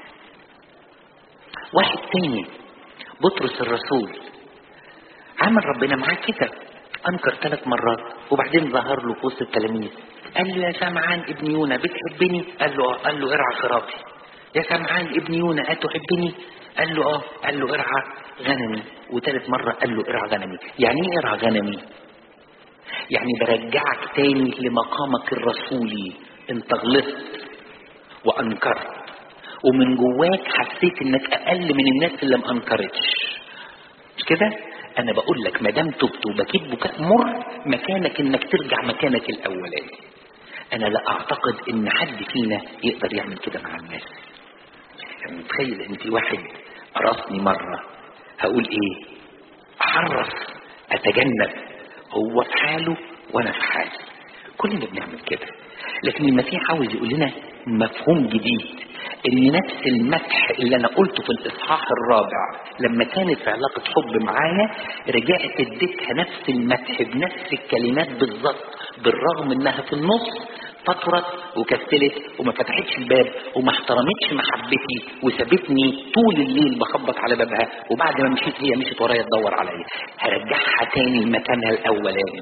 واحد تاني بطرس الرسول عمل ربنا معاه كده انكر ثلاث مرات وبعدين ظهر له في وسط التلاميذ قال له يا سمعان ابن يونا بتحبني قال له اه قال له ارعى خرافي يا سمعان ابن يونا اتحبني قال له اه قال له ارعى غنمي وثالث مره قال له ارعى غنمي يعني ايه ارعى غنمي يعني برجعك تاني لمقامك الرسولي انت غلطت وانكرت ومن جواك حسيت انك اقل من الناس اللي ما انكرتش مش كده انا بقول لك ما دام تبت وبكيت بكاء مر مكانك انك ترجع مكانك الاولاني انا لا اعتقد ان حد فينا يقدر يعمل كده مع الناس يعني متخيل انت واحد قرصني مره هقول ايه احرص اتجنب هو في حاله وانا في حالي كلنا بنعمل كده لكن المسيح عاوز يقول لنا مفهوم جديد ان نفس المدح اللي انا قلته في الاصحاح الرابع لما كانت في علاقة حب معايا رجعت اديتها نفس المدح بنفس الكلمات بالظبط بالرغم انها في النص فطرت وكسلت وما فتحتش الباب وما احترمتش محبتي وسابتني طول الليل بخبط على بابها وبعد ما مشيت هي مشيت ورايا تدور عليا هرجعها تاني لمكانها الاولاني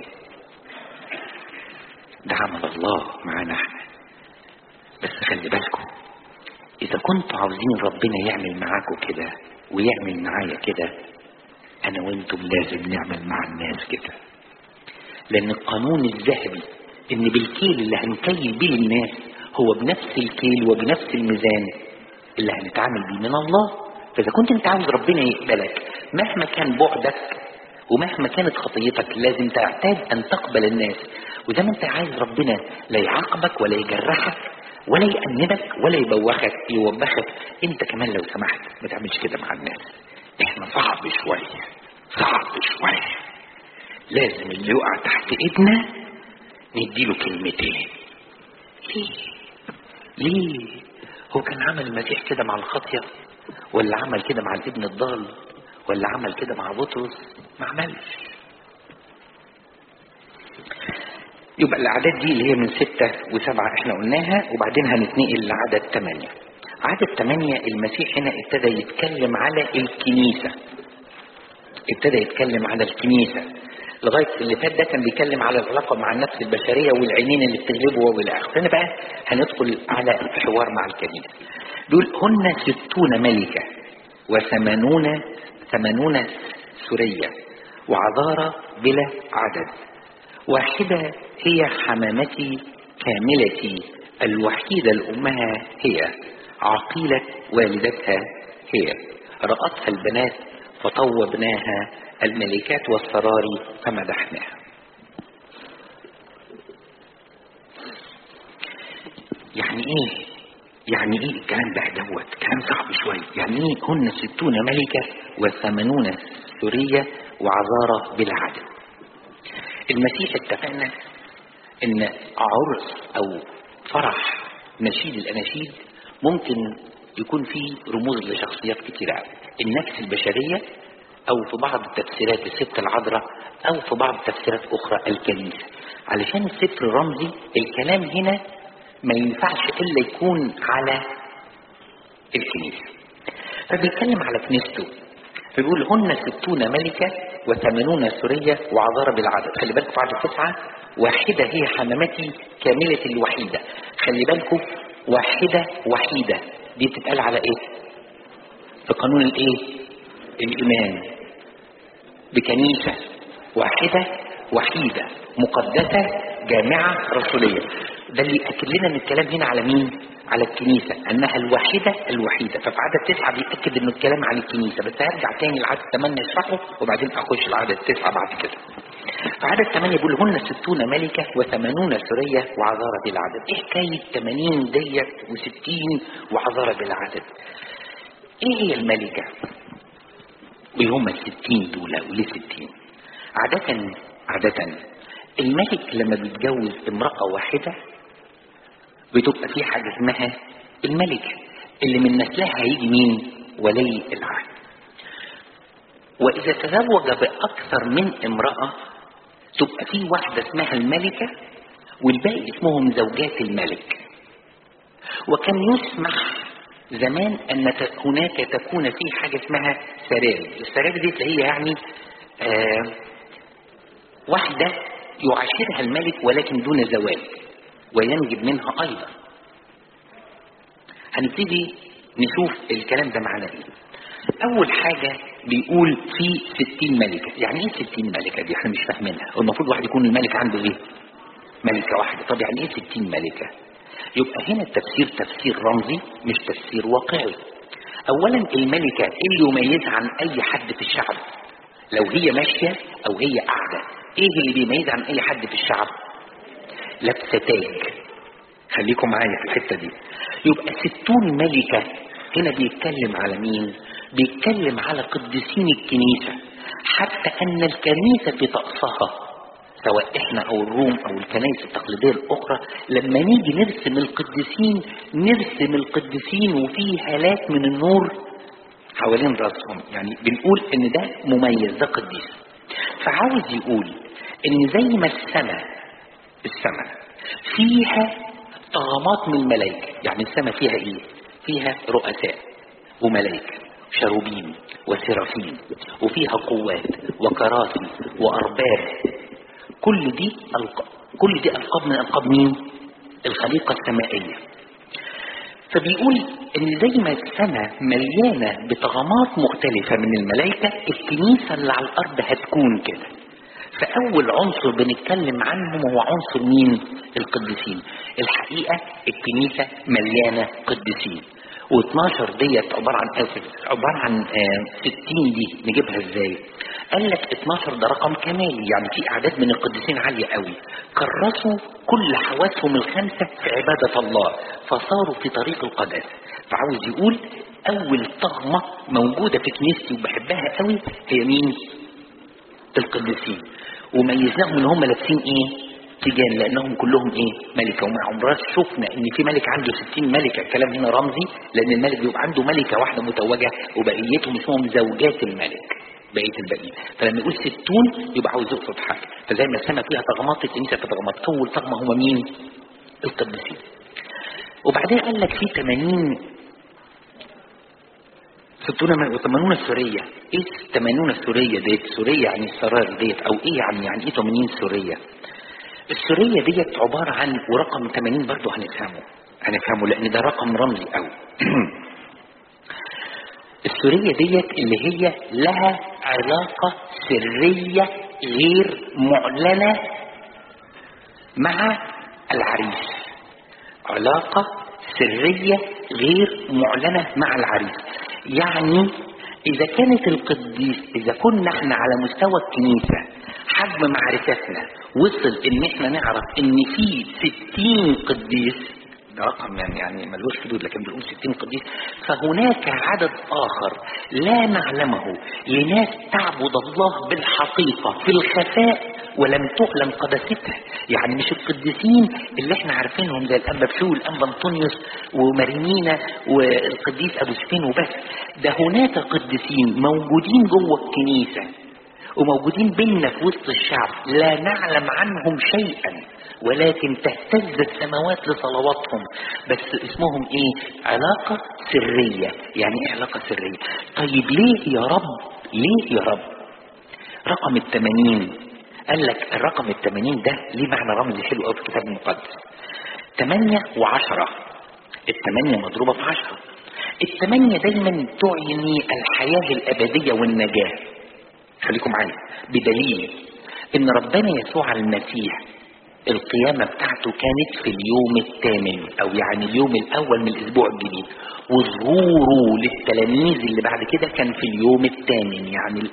ده عمل الله معانا احنا بس خلي بالكم اذا كنتوا عاوزين ربنا يعمل معاكم كده ويعمل معايا كده انا وانتم لازم نعمل مع الناس كده لان القانون الذهبي ان بالكيل اللي هنكيل بيه للناس هو بنفس الكيل وبنفس الميزان اللي هنتعامل بيه من الله فاذا كنت انت عاوز ربنا يقبلك مهما كان بعدك ومهما كانت خطيتك لازم تعتاد ان تقبل الناس وزي ما انت عايز ربنا لا يعاقبك ولا يجرحك ولا يأنبك ولا يبوخك يوبخك انت كمان لو سمحت ما تعملش كده مع الناس احنا صعب شوية صعب شوية لازم اللي يقع تحت ايدنا نديله كلمتين ليه ليه هو كان عمل المسيح كده مع الخطية ولا عمل كده مع الابن الضال ولا عمل كده مع بطرس ما عملش يبقى الأعداد دي اللي هي من ستة وسبعة احنا قلناها وبعدين هنتنقل لعدد ثمانية عدد ثمانية المسيح هنا ابتدى يتكلم على الكنيسة ابتدى يتكلم على الكنيسة لغاية اللي فات ده كان بيتكلم على العلاقة مع النفس البشرية والعينين اللي بتغلبه والى آخره هنا بقى هندخل على حوار مع الكنيسة بيقول هن ستون ملكة وثمانون ثمانون سرية وعذارى بلا عدد واحدة هي حمامتي كاملتي الوحيدة لأمها هي عقيلة والدتها هي رأتها البنات فطوبناها الملكات والسراري فمدحناها يعني ايه يعني ايه الكلام ده دوت كلام صعب شوية يعني ايه هن ستون ملكة وثمانون سورية وعذارة بالعدد المسيح اتفقنا ان عرس او فرح نشيد الاناشيد ممكن يكون فيه رموز لشخصيات كتيرة النفس البشرية او في بعض التفسيرات الست العذراء او في بعض التفسيرات اخرى الكنيسة علشان السفر رمزي الكلام هنا ما ينفعش الا يكون على الكنيسة فبيتكلم على كنيسته فبيقول هن ستون ملكة وثمانون سرية وعذارى بالعدد خلي بالكم في عدد تسعة واحدة هي حمامتي كاملة الوحيدة خلي بالكم واحدة وحيدة دي بتتقال على ايه في قانون الايه الايمان بكنيسة واحدة وحيدة مقدسة جامعة رسولية ده اللي يأكد لنا ان الكلام هنا على مين على الكنيسة انها الواحدة الوحيدة ففي عدد تسعة بيأكد انه الكلام على الكنيسة بس هرجع تاني لعدد ثمانية اشرحه وبعدين اخش لعدد تسعة بعد كده في عدد ثمانية بيقول هن ستون ملكة وثمانون سرية وعذارة بالعدد ايه حكاية ثمانين ديت وستين وعذارة بالعدد ايه هي الملكة اللي هم الستين دول وليه ستين عادة عادة الملك لما بيتجوز امرأة واحدة بتبقى في حاجة اسمها الملكة اللي من نسلها هيجي مين ولي العهد واذا تزوج باكثر من امرأة تبقى في واحدة اسمها الملكة والباقي اسمهم زوجات الملك وكان يسمح زمان ان هناك تكون في حاجة اسمها سراري السراري دي هي يعني آه واحدة يعاشرها الملك ولكن دون زواج وينجب منها ايضا هنبتدي نشوف الكلام ده معناه ايه اول حاجة بيقول في ستين ملكة يعني ايه ستين ملكة دي احنا مش فاهمينها المفروض واحد يكون الملك عنده ايه ملكة واحدة طب يعني ايه ستين ملكة يبقى هنا التفسير تفسير رمزي مش تفسير واقعي اولا الملكة ايه اللي يميزها عن اي حد في الشعب لو هي ماشية او هي قاعدة ايه اللي بيميزها عن اي حد في الشعب لابسة تاج خليكم معايا في الحتة دي يبقى ستون ملكة هنا بيتكلم على مين بيتكلم على قديسين الكنيسة حتى ان الكنيسة في طقسها سواء احنا او الروم او الكنائس التقليدية الاخرى لما نيجي نرسم القديسين نرسم القديسين وفيه هالات من النور حوالين راسهم يعني بنقول ان ده مميز ده قديس فعاوز يقول ان زي ما السماء السماء فيها طغمات من الملائكة يعني السماء فيها ايه فيها رؤساء وملائكة شروبين وسرافين وفيها قوات وكراسي وارباب كل دي ألق... كل دي القاب من القاب مين الخليقة السمائية فبيقول ان زي ما السماء مليانة بطغمات مختلفة من الملائكة الكنيسة اللي على الارض هتكون كده فاول عنصر بنتكلم عنه هو عنصر مين القديسين الحقيقة الكنيسة مليانة قديسين و12 ديت عبارة عن اسف عبارة عن آه 60 دي نجيبها ازاي قال لك 12 ده رقم كمالي يعني في اعداد من القديسين عالية قوي كرسوا كل حواسهم الخمسة في عبادة الله فصاروا في طريق القداسة فعاوز يقول اول طغمة موجودة في كنيستي وبحبها قوي هي مين القديسين وميزناهم ان هم لابسين ايه تيجان لانهم كلهم ايه ملكة ومع عمرات شفنا ان في ملك عنده 60 ملكة الكلام هنا رمزي لان الملك بيبقى عنده ملكة واحدة متوجة وبقيتهم اسمهم زوجات الملك بقية الباقيين فلما يقول ستون يبقى عاوز يقصد حاجة فزي ما السماء فيها طغمات الكنيسة فيها طغمات اول طغمة هم مين القديسين وبعدين قال لك في 80 ستون وثمانون سورية ايه الثمانون سورية ديت سورية يعني السرار ديت او ايه يعني يعني ايه 80 سورية السورية ديت عبارة عن ورقم 80 برضو هنفهمه هنفهمه لان ده رقم رمزي قوي السورية ديت اللي هي لها علاقة سرية غير معلنة مع العريس علاقة سرية غير معلنة مع العريس يعني اذا كانت القديس اذا كنا احنا على مستوى الكنيسة حجم معرفتنا وصل ان احنا نعرف ان في ستين قديس ده رقم يعني يعني ملوش حدود لكن بنقول 60 قديس فهناك عدد اخر لا نعلمه لناس تعبد الله بالحقيقة في الخفاء ولم تعلم قداستها يعني مش القديسين اللي احنا عارفينهم زي الانبا بشو والانبا انطونيوس ومارينينا والقديس ابو سفين وبس ده هناك قديسين موجودين جوه الكنيسة وموجودين بيننا في وسط الشعب لا نعلم عنهم شيئا ولكن تهتز السماوات لصلواتهم بس اسمهم ايه علاقة سرية يعني ايه علاقة سرية طيب ليه يا رب ليه يا رب رقم التمانين قال لك الرقم التمانين ده ليه معنى رمزي حلو قوي في الكتاب المقدس تمانية وعشرة التمانية مضروبة في عشرة التمانية دايما تعني الحياة الأبدية والنجاة خليكم معايا بدليل ان ربنا يسوع المسيح القيامة بتاعته كانت في اليوم الثامن او يعني اليوم الاول من الاسبوع الجديد وظهوره للتلاميذ اللي بعد كده كان في اليوم الثامن يعني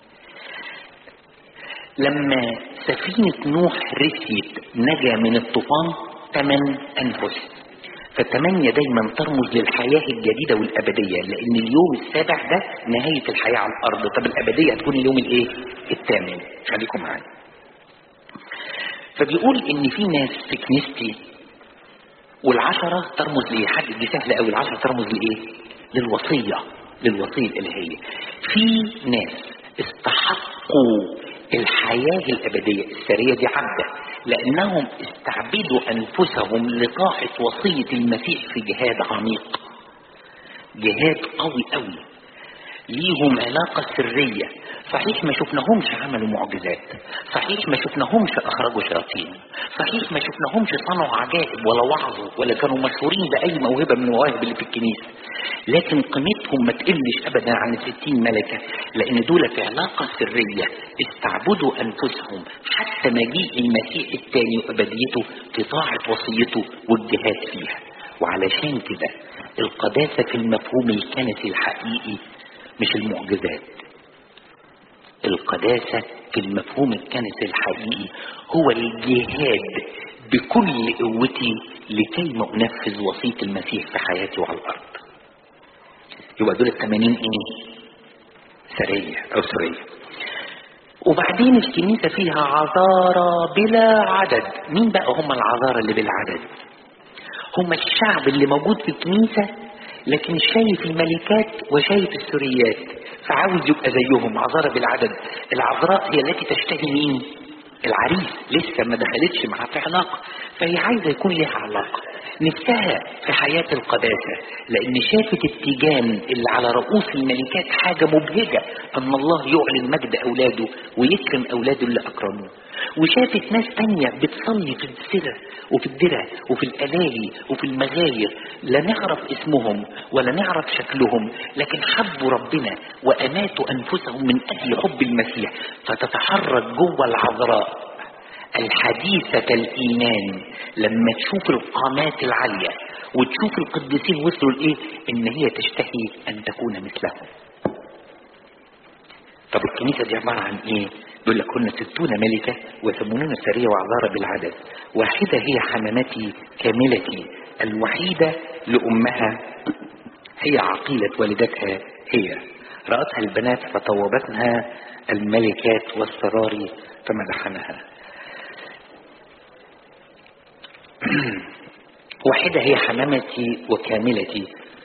لما سفينة نوح رسيت نجا من الطوفان ثمان انفس فالثمانية دايما ترمز للحياة الجديدة والأبدية لأن اليوم السابع ده نهاية الحياة على الأرض طب الأبدية هتكون اليوم الإيه؟ الثامن خليكم معايا فبيقول إن في ناس في كنيستي والعشرة ترمز لإيه حد دي سهلة قوي العشرة ترمز لإيه للوصية للوصية الإلهية في ناس استحقوا الحياة الأبدية السرية دي عبدة لأنهم استعبدوا أنفسهم لطاعة وصية المسيح في جهاد عميق جهاد قوي قوي ليهم علاقة سرية صحيح ما شفناهمش عملوا معجزات صحيح ما شفناهمش أخرجوا شياطين صحيح ما شفناهمش صنعوا عجائب ولا وعظوا ولا كانوا مشهورين بأي موهبة من المواهب اللي في الكنيسة لكن قيمتهم ما تقلش أبدا عن الستين ملكة لأن دول في علاقة سرية استعبدوا أنفسهم حتى مجيء المسيح الثاني وأبديته في طاعة وصيته والجهاد فيها وعلشان كده القداسة في المفهوم الكنسي الحقيقي مش المعجزات القداسة في المفهوم الكنسي الحقيقي هو الجهاد بكل قوتي لكي ما أنفذ وصية المسيح في حياتي وعلى الأرض يبقى دول التمانين ايه سرية أو سرية وبعدين الكنيسة فيها عذارى بلا عدد مين بقى هم العذارى اللي بلا عدد هم الشعب اللي موجود في الكنيسة لكن شايف الملكات وشايف السريات فعاوز يبقى زيهم عذارى بالعدد العذراء هي التي تشتهي مين العريس لسه ما دخلتش معاه في علاقة فهي عايزة يكون لها علاقة نفسها في حياة القداسة لأن شافت التيجان اللي على رؤوس الملكات حاجة مبهجة أن الله يعلن مجد أولاده ويكرم أولاده اللي أكرموه وشافت ناس تانية بتصلي في السرة وفي الدرة وفي الألالي وفي المغاير لا نعرف اسمهم ولا نعرف شكلهم لكن حبوا ربنا وأماتوا أنفسهم من أجل حب المسيح فتتحرك جوه العذراء الحديثة الإيمان لما تشوف القامات العالية وتشوف القديسين وصلوا لإيه إن هي تشتهي أن تكون مثلهم طب الكنيسة دي عبارة عن إيه يقول لك كنا ستون ملكة وثمانون سرية وعذارى بالعدد واحدة هي حمامتي كاملتي الوحيدة لأمها هي عقيلة والدتها هي رأتها البنات فطوبتها الملكات والسرار فمدحنها واحدة هي حمامتي وكاملتي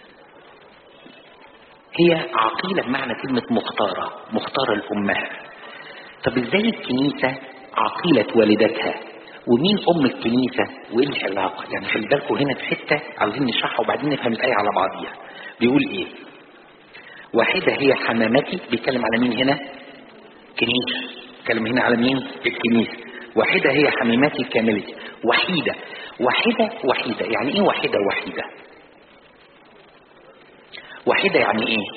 هي عقيلة بمعنى كلمة مختارة مختارة لأمها طب ازاي الكنيسة عقيلة والدتها ومين ام الكنيسة وايه العلاقة يعني خلي بالكم هنا في حتة عاوزين نشرحها وبعدين نفهم الآية على بعضيها بيقول ايه واحدة هي حمامتي بيتكلم على مين هنا كنيسة بيتكلم هنا على مين الكنيسة واحدة هي حمامتي كاملتي وحيدة واحدة وحيدة يعني ايه واحدة وحيدة واحدة يعني ايه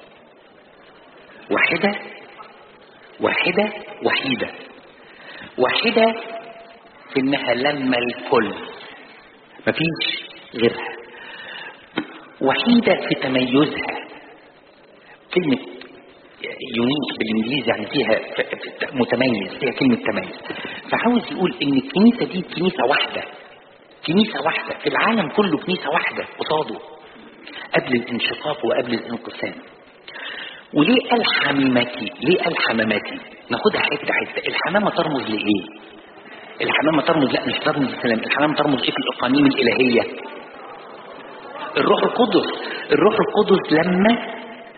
واحدة واحدة وحيدة واحدة في انها لما الكل مفيش غيرها وحيدة في تميزها كلمة يونيك بالانجليزي يعني فيها متميز فيها كلمة تميز فعاوز يقول ان الكنيسة دي كنيسة واحدة كنيسة واحدة في العالم كله كنيسة واحدة قصاده قبل الانشقاق وقبل الانقسام وليه قال حميمتي ليه قال حمامتي ناخدها حته حته الحمامه ترمز لايه الحمامه ترمز لا مش ترمز للسلام الحمامه ترمز ايه في الاقانيم الالهيه الروح القدس الروح القدس لما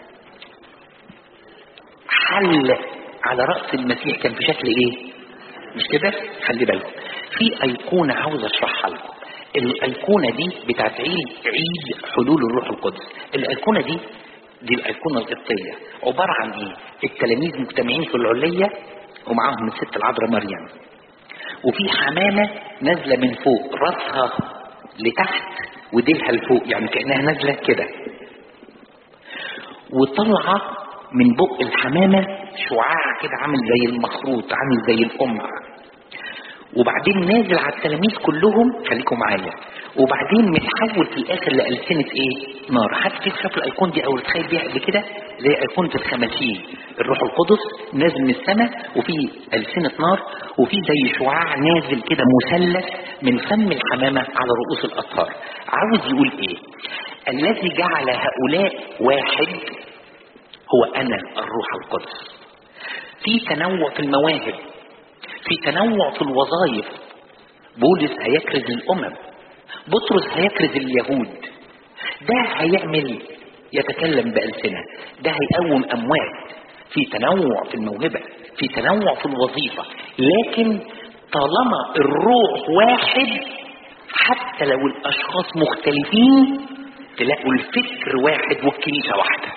حل على راس المسيح كان في شكل ايه مش كده خلي بالكم في ايقونه عاوز اشرحها لكم الايقونه دي بتاعت عيد عيد حلول الروح القدس الايقونه دي دي الايقونه القبطيه عباره عن ايه التلاميذ مجتمعين في العليه ومعاهم الست العذراء مريم وفي حمامه نازله من فوق راسها لتحت وديلها لفوق يعني كانها نازله كده وطلعه من بق الحمامه شعاع كده عامل زي المخروط عامل زي القمع وبعدين نازل على التلاميذ كلهم خليكم معايا وبعدين متحول في الاخر لألسنة ايه نار حد فيكم شاف الايقون دي او تخيل بيها قبل كده زي ايقونة الخمسين الروح القدس نازل من السماء وفي ألسنة نار وفي زي شعاع نازل كده مثلث من فم الحمامة على رؤوس الأطهار عاوز يقول ايه الذي جعل هؤلاء واحد هو انا الروح القدس في تنوع في المواهب في تنوع في الوظائف بولس هيكرز الامم بطرس هيكرز اليهود ده هيعمل يتكلم بألسنة ده هيقوم أموات في تنوع في الموهبة في تنوع في الوظيفة لكن طالما الروح واحد حتى لو الأشخاص مختلفين تلاقوا الفكر واحد والكنيسة واحدة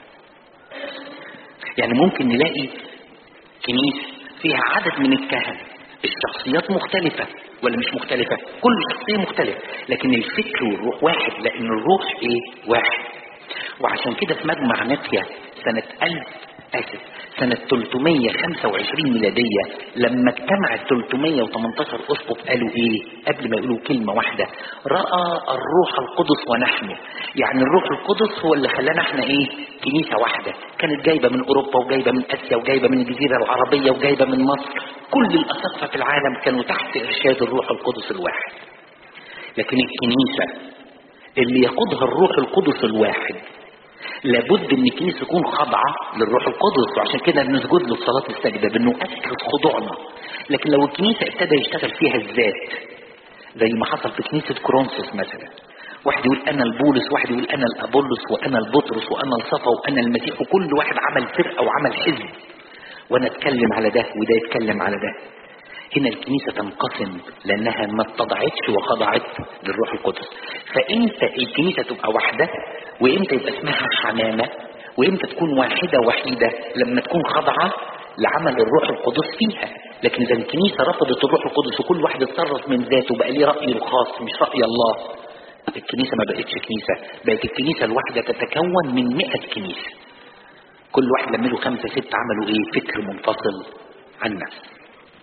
يعني ممكن نلاقي كنيسة فيها عدد من الكهنة الشخصيات مختلفة ولا مش مختلفة كل شخصية مختلفة لكن الفكر والروح واحد لأن الروح إيه واحد وعشان كده في مجمع نافية سنة 1000 آسف سنة 325 ميلادية لما اجتمع ال 318 أسقف قالوا إيه قبل ما يقولوا كلمة واحدة رأى الروح القدس ونحن يعني الروح القدس هو اللي خلانا احنا إيه كنيسة واحدة كانت جايبة من أوروبا وجايبة من آسيا وجايبة من الجزيرة العربية وجايبة من مصر كل الأساقفة في العالم كانوا تحت إرشاد الروح القدس الواحد لكن الكنيسة اللي يقودها الروح القدس الواحد لابد ان الكنيسه تكون خاضعه للروح القدس وعشان كده بنسجد له في صلاه السجده بانه اكد خضوعنا لكن لو الكنيسه ابتدى يشتغل فيها الذات زي ما حصل في كنيسه كورنثوس مثلا واحد يقول انا البولس واحد يقول انا الابولس وانا البطرس وانا الصفا وانا المسيح وكل واحد عمل فرقه وعمل حزب وانا اتكلم على ده وده يتكلم على ده هنا الكنيسة تنقسم لأنها ما اتضعتش وخضعت للروح القدس فإمتى الكنيسة تبقى واحدة وإمتى يبقى اسمها حمامة وإمتى تكون واحدة وحيدة لما تكون خاضعة لعمل الروح القدس فيها لكن إذا الكنيسة رفضت الروح القدس وكل واحد اتصرف من ذاته بقى ليه رأيه الخاص مش رأي الله الكنيسة ما بقتش كنيسة بقت الكنيسة الواحدة تتكون من مئة كنيسة كل واحد لما له خمسة ستة عملوا ايه فكر منفصل عن نفسه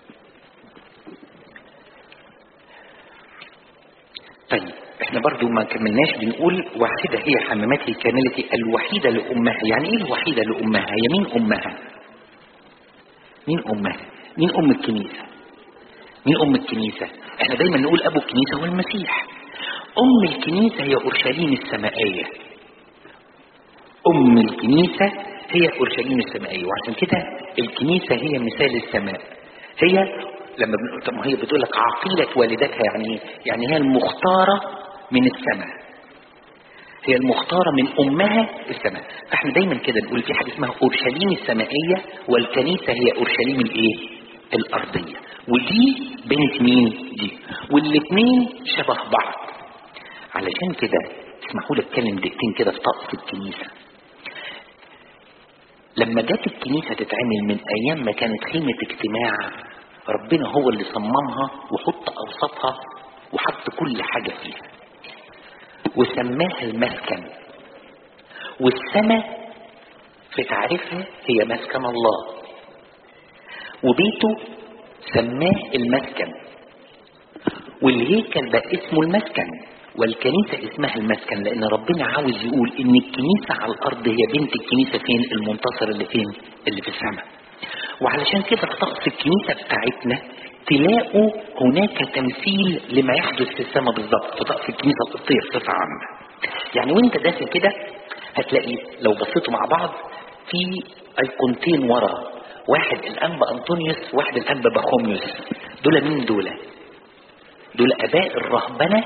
طيب احنا برضو ما كملناش بنقول واحدة هي حمامتي كاملتي الوحيدة لأمها يعني ايه الوحيدة لأمها هي مين أمها مين أمها مين أم الكنيسة مين أم الكنيسة احنا دايما نقول أبو الكنيسة هو المسيح أم الكنيسة هي أورشليم السمائية أم الكنيسة هي أورشليم السمائية وعشان كده الكنيسة هي مثال السماء هي لما بنقول طب ما هي بتقول لك عقيلة والدتها يعني ايه؟ يعني هي المختارة من السماء هي المختارة من أمها السماء فاحنا دايما كده نقول في حاجة اسمها أورشليم السمائية والكنيسة هي أورشليم الإيه؟ الأرضية ودي بنت مين دي والاثنين شبه بعض علشان كده اسمحوا لي اتكلم دقيقتين كده في طقس الكنيسة لما جت الكنيسة تتعمل من أيام ما كانت خيمة اجتماع ربنا هو اللي صممها وحط أوسطها وحط كل حاجة فيها وسماها المسكن والسماء في تعريفها هي مسكن الله وبيته سماه المسكن والهيكل بقى اسمه المسكن والكنيسة اسمها المسكن لأن ربنا عاوز يقول إن الكنيسة على الأرض هي بنت الكنيسة فين المنتصر اللي فين اللي في السماء وعلشان كده في طقس الكنيسة بتاعتنا تلاقوا هناك تمثيل لما يحدث في السماء بالظبط في طقس الكنيسة القبطية بصفة عامة يعني وانت داخل كده هتلاقي لو بصيتوا مع بعض في ايقونتين ورا واحد الانبا انطونيوس واحد الانبا بخوميوس دول مين دول دول اباء الرهبنه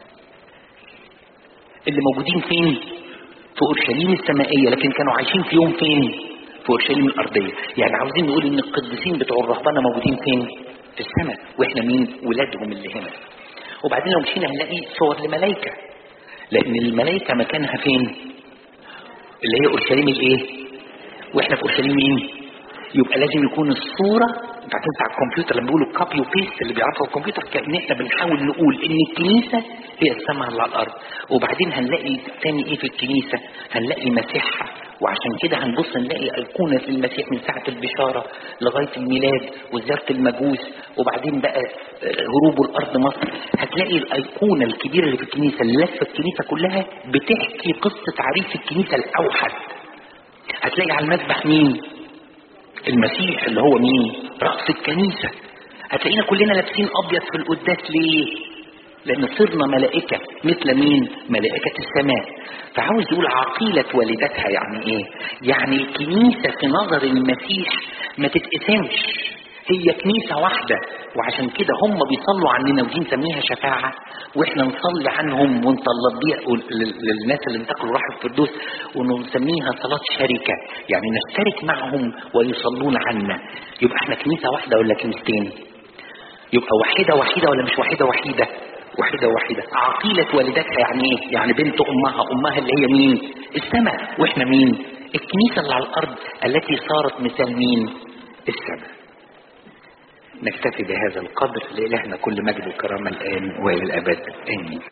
اللي موجودين فين في اورشليم السمائيه لكن كانوا عايشين في يوم فين في اورشليم الارضيه يعني عاوزين نقول ان القديسين بتوع الرهبنه موجودين فين في السماء واحنا مين ولادهم اللي هنا وبعدين لو مشينا هنلاقي صور لملائكه لان الملائكه مكانها فين اللي هي اورشليم الايه واحنا في اورشليم مين يبقى لازم يكون الصوره انت عارفين بتاع الكمبيوتر لما بيقولوا كوبي وبيست اللي بيعرفوا الكمبيوتر كان احنا بنحاول نقول ان الكنيسه هي السماء اللي على الارض وبعدين هنلاقي تاني ايه في الكنيسه هنلاقي مسيحها وعشان كده هنبص نلاقي ايقونه المسيح من ساعه البشاره لغايه الميلاد وزياره المجوس وبعدين بقى هروبه الارض مصر هتلاقي الايقونه الكبيره اللي في الكنيسه اللي لفه الكنيسه كلها بتحكي قصه تعريف الكنيسه الاوحد هتلاقي على المذبح مين المسيح اللي هو مين رأس الكنيسة هتلاقينا كلنا لابسين أبيض في القداس ليه لأن صرنا ملائكة مثل مين ملائكة السماء فعاوز يقول عقيلة والدتها يعني إيه يعني الكنيسة في نظر المسيح ما تتقسمش هي كنيسة واحدة وعشان كده هم بيصلوا عننا ودي نسميها شفاعة واحنا نصلي عنهم ونطلب بيها لل- للناس اللي انتقلوا راحوا الفردوس ونسميها صلاة شركة يعني نشترك معهم ويصلون عنا يبقى احنا كنيسة واحدة ولا كنيستين يبقى واحدة وحيدة ولا مش واحدة وحيدة واحدة واحدة عقيلة والدتها يعني ايه يعني بنت امها امها اللي هي مين السماء واحنا مين الكنيسة اللي على الارض التي صارت مثال مين السماء نكتفي بهذا القدر لإلهنا كل مجد وكرامة الآن وإلى الأبد آمين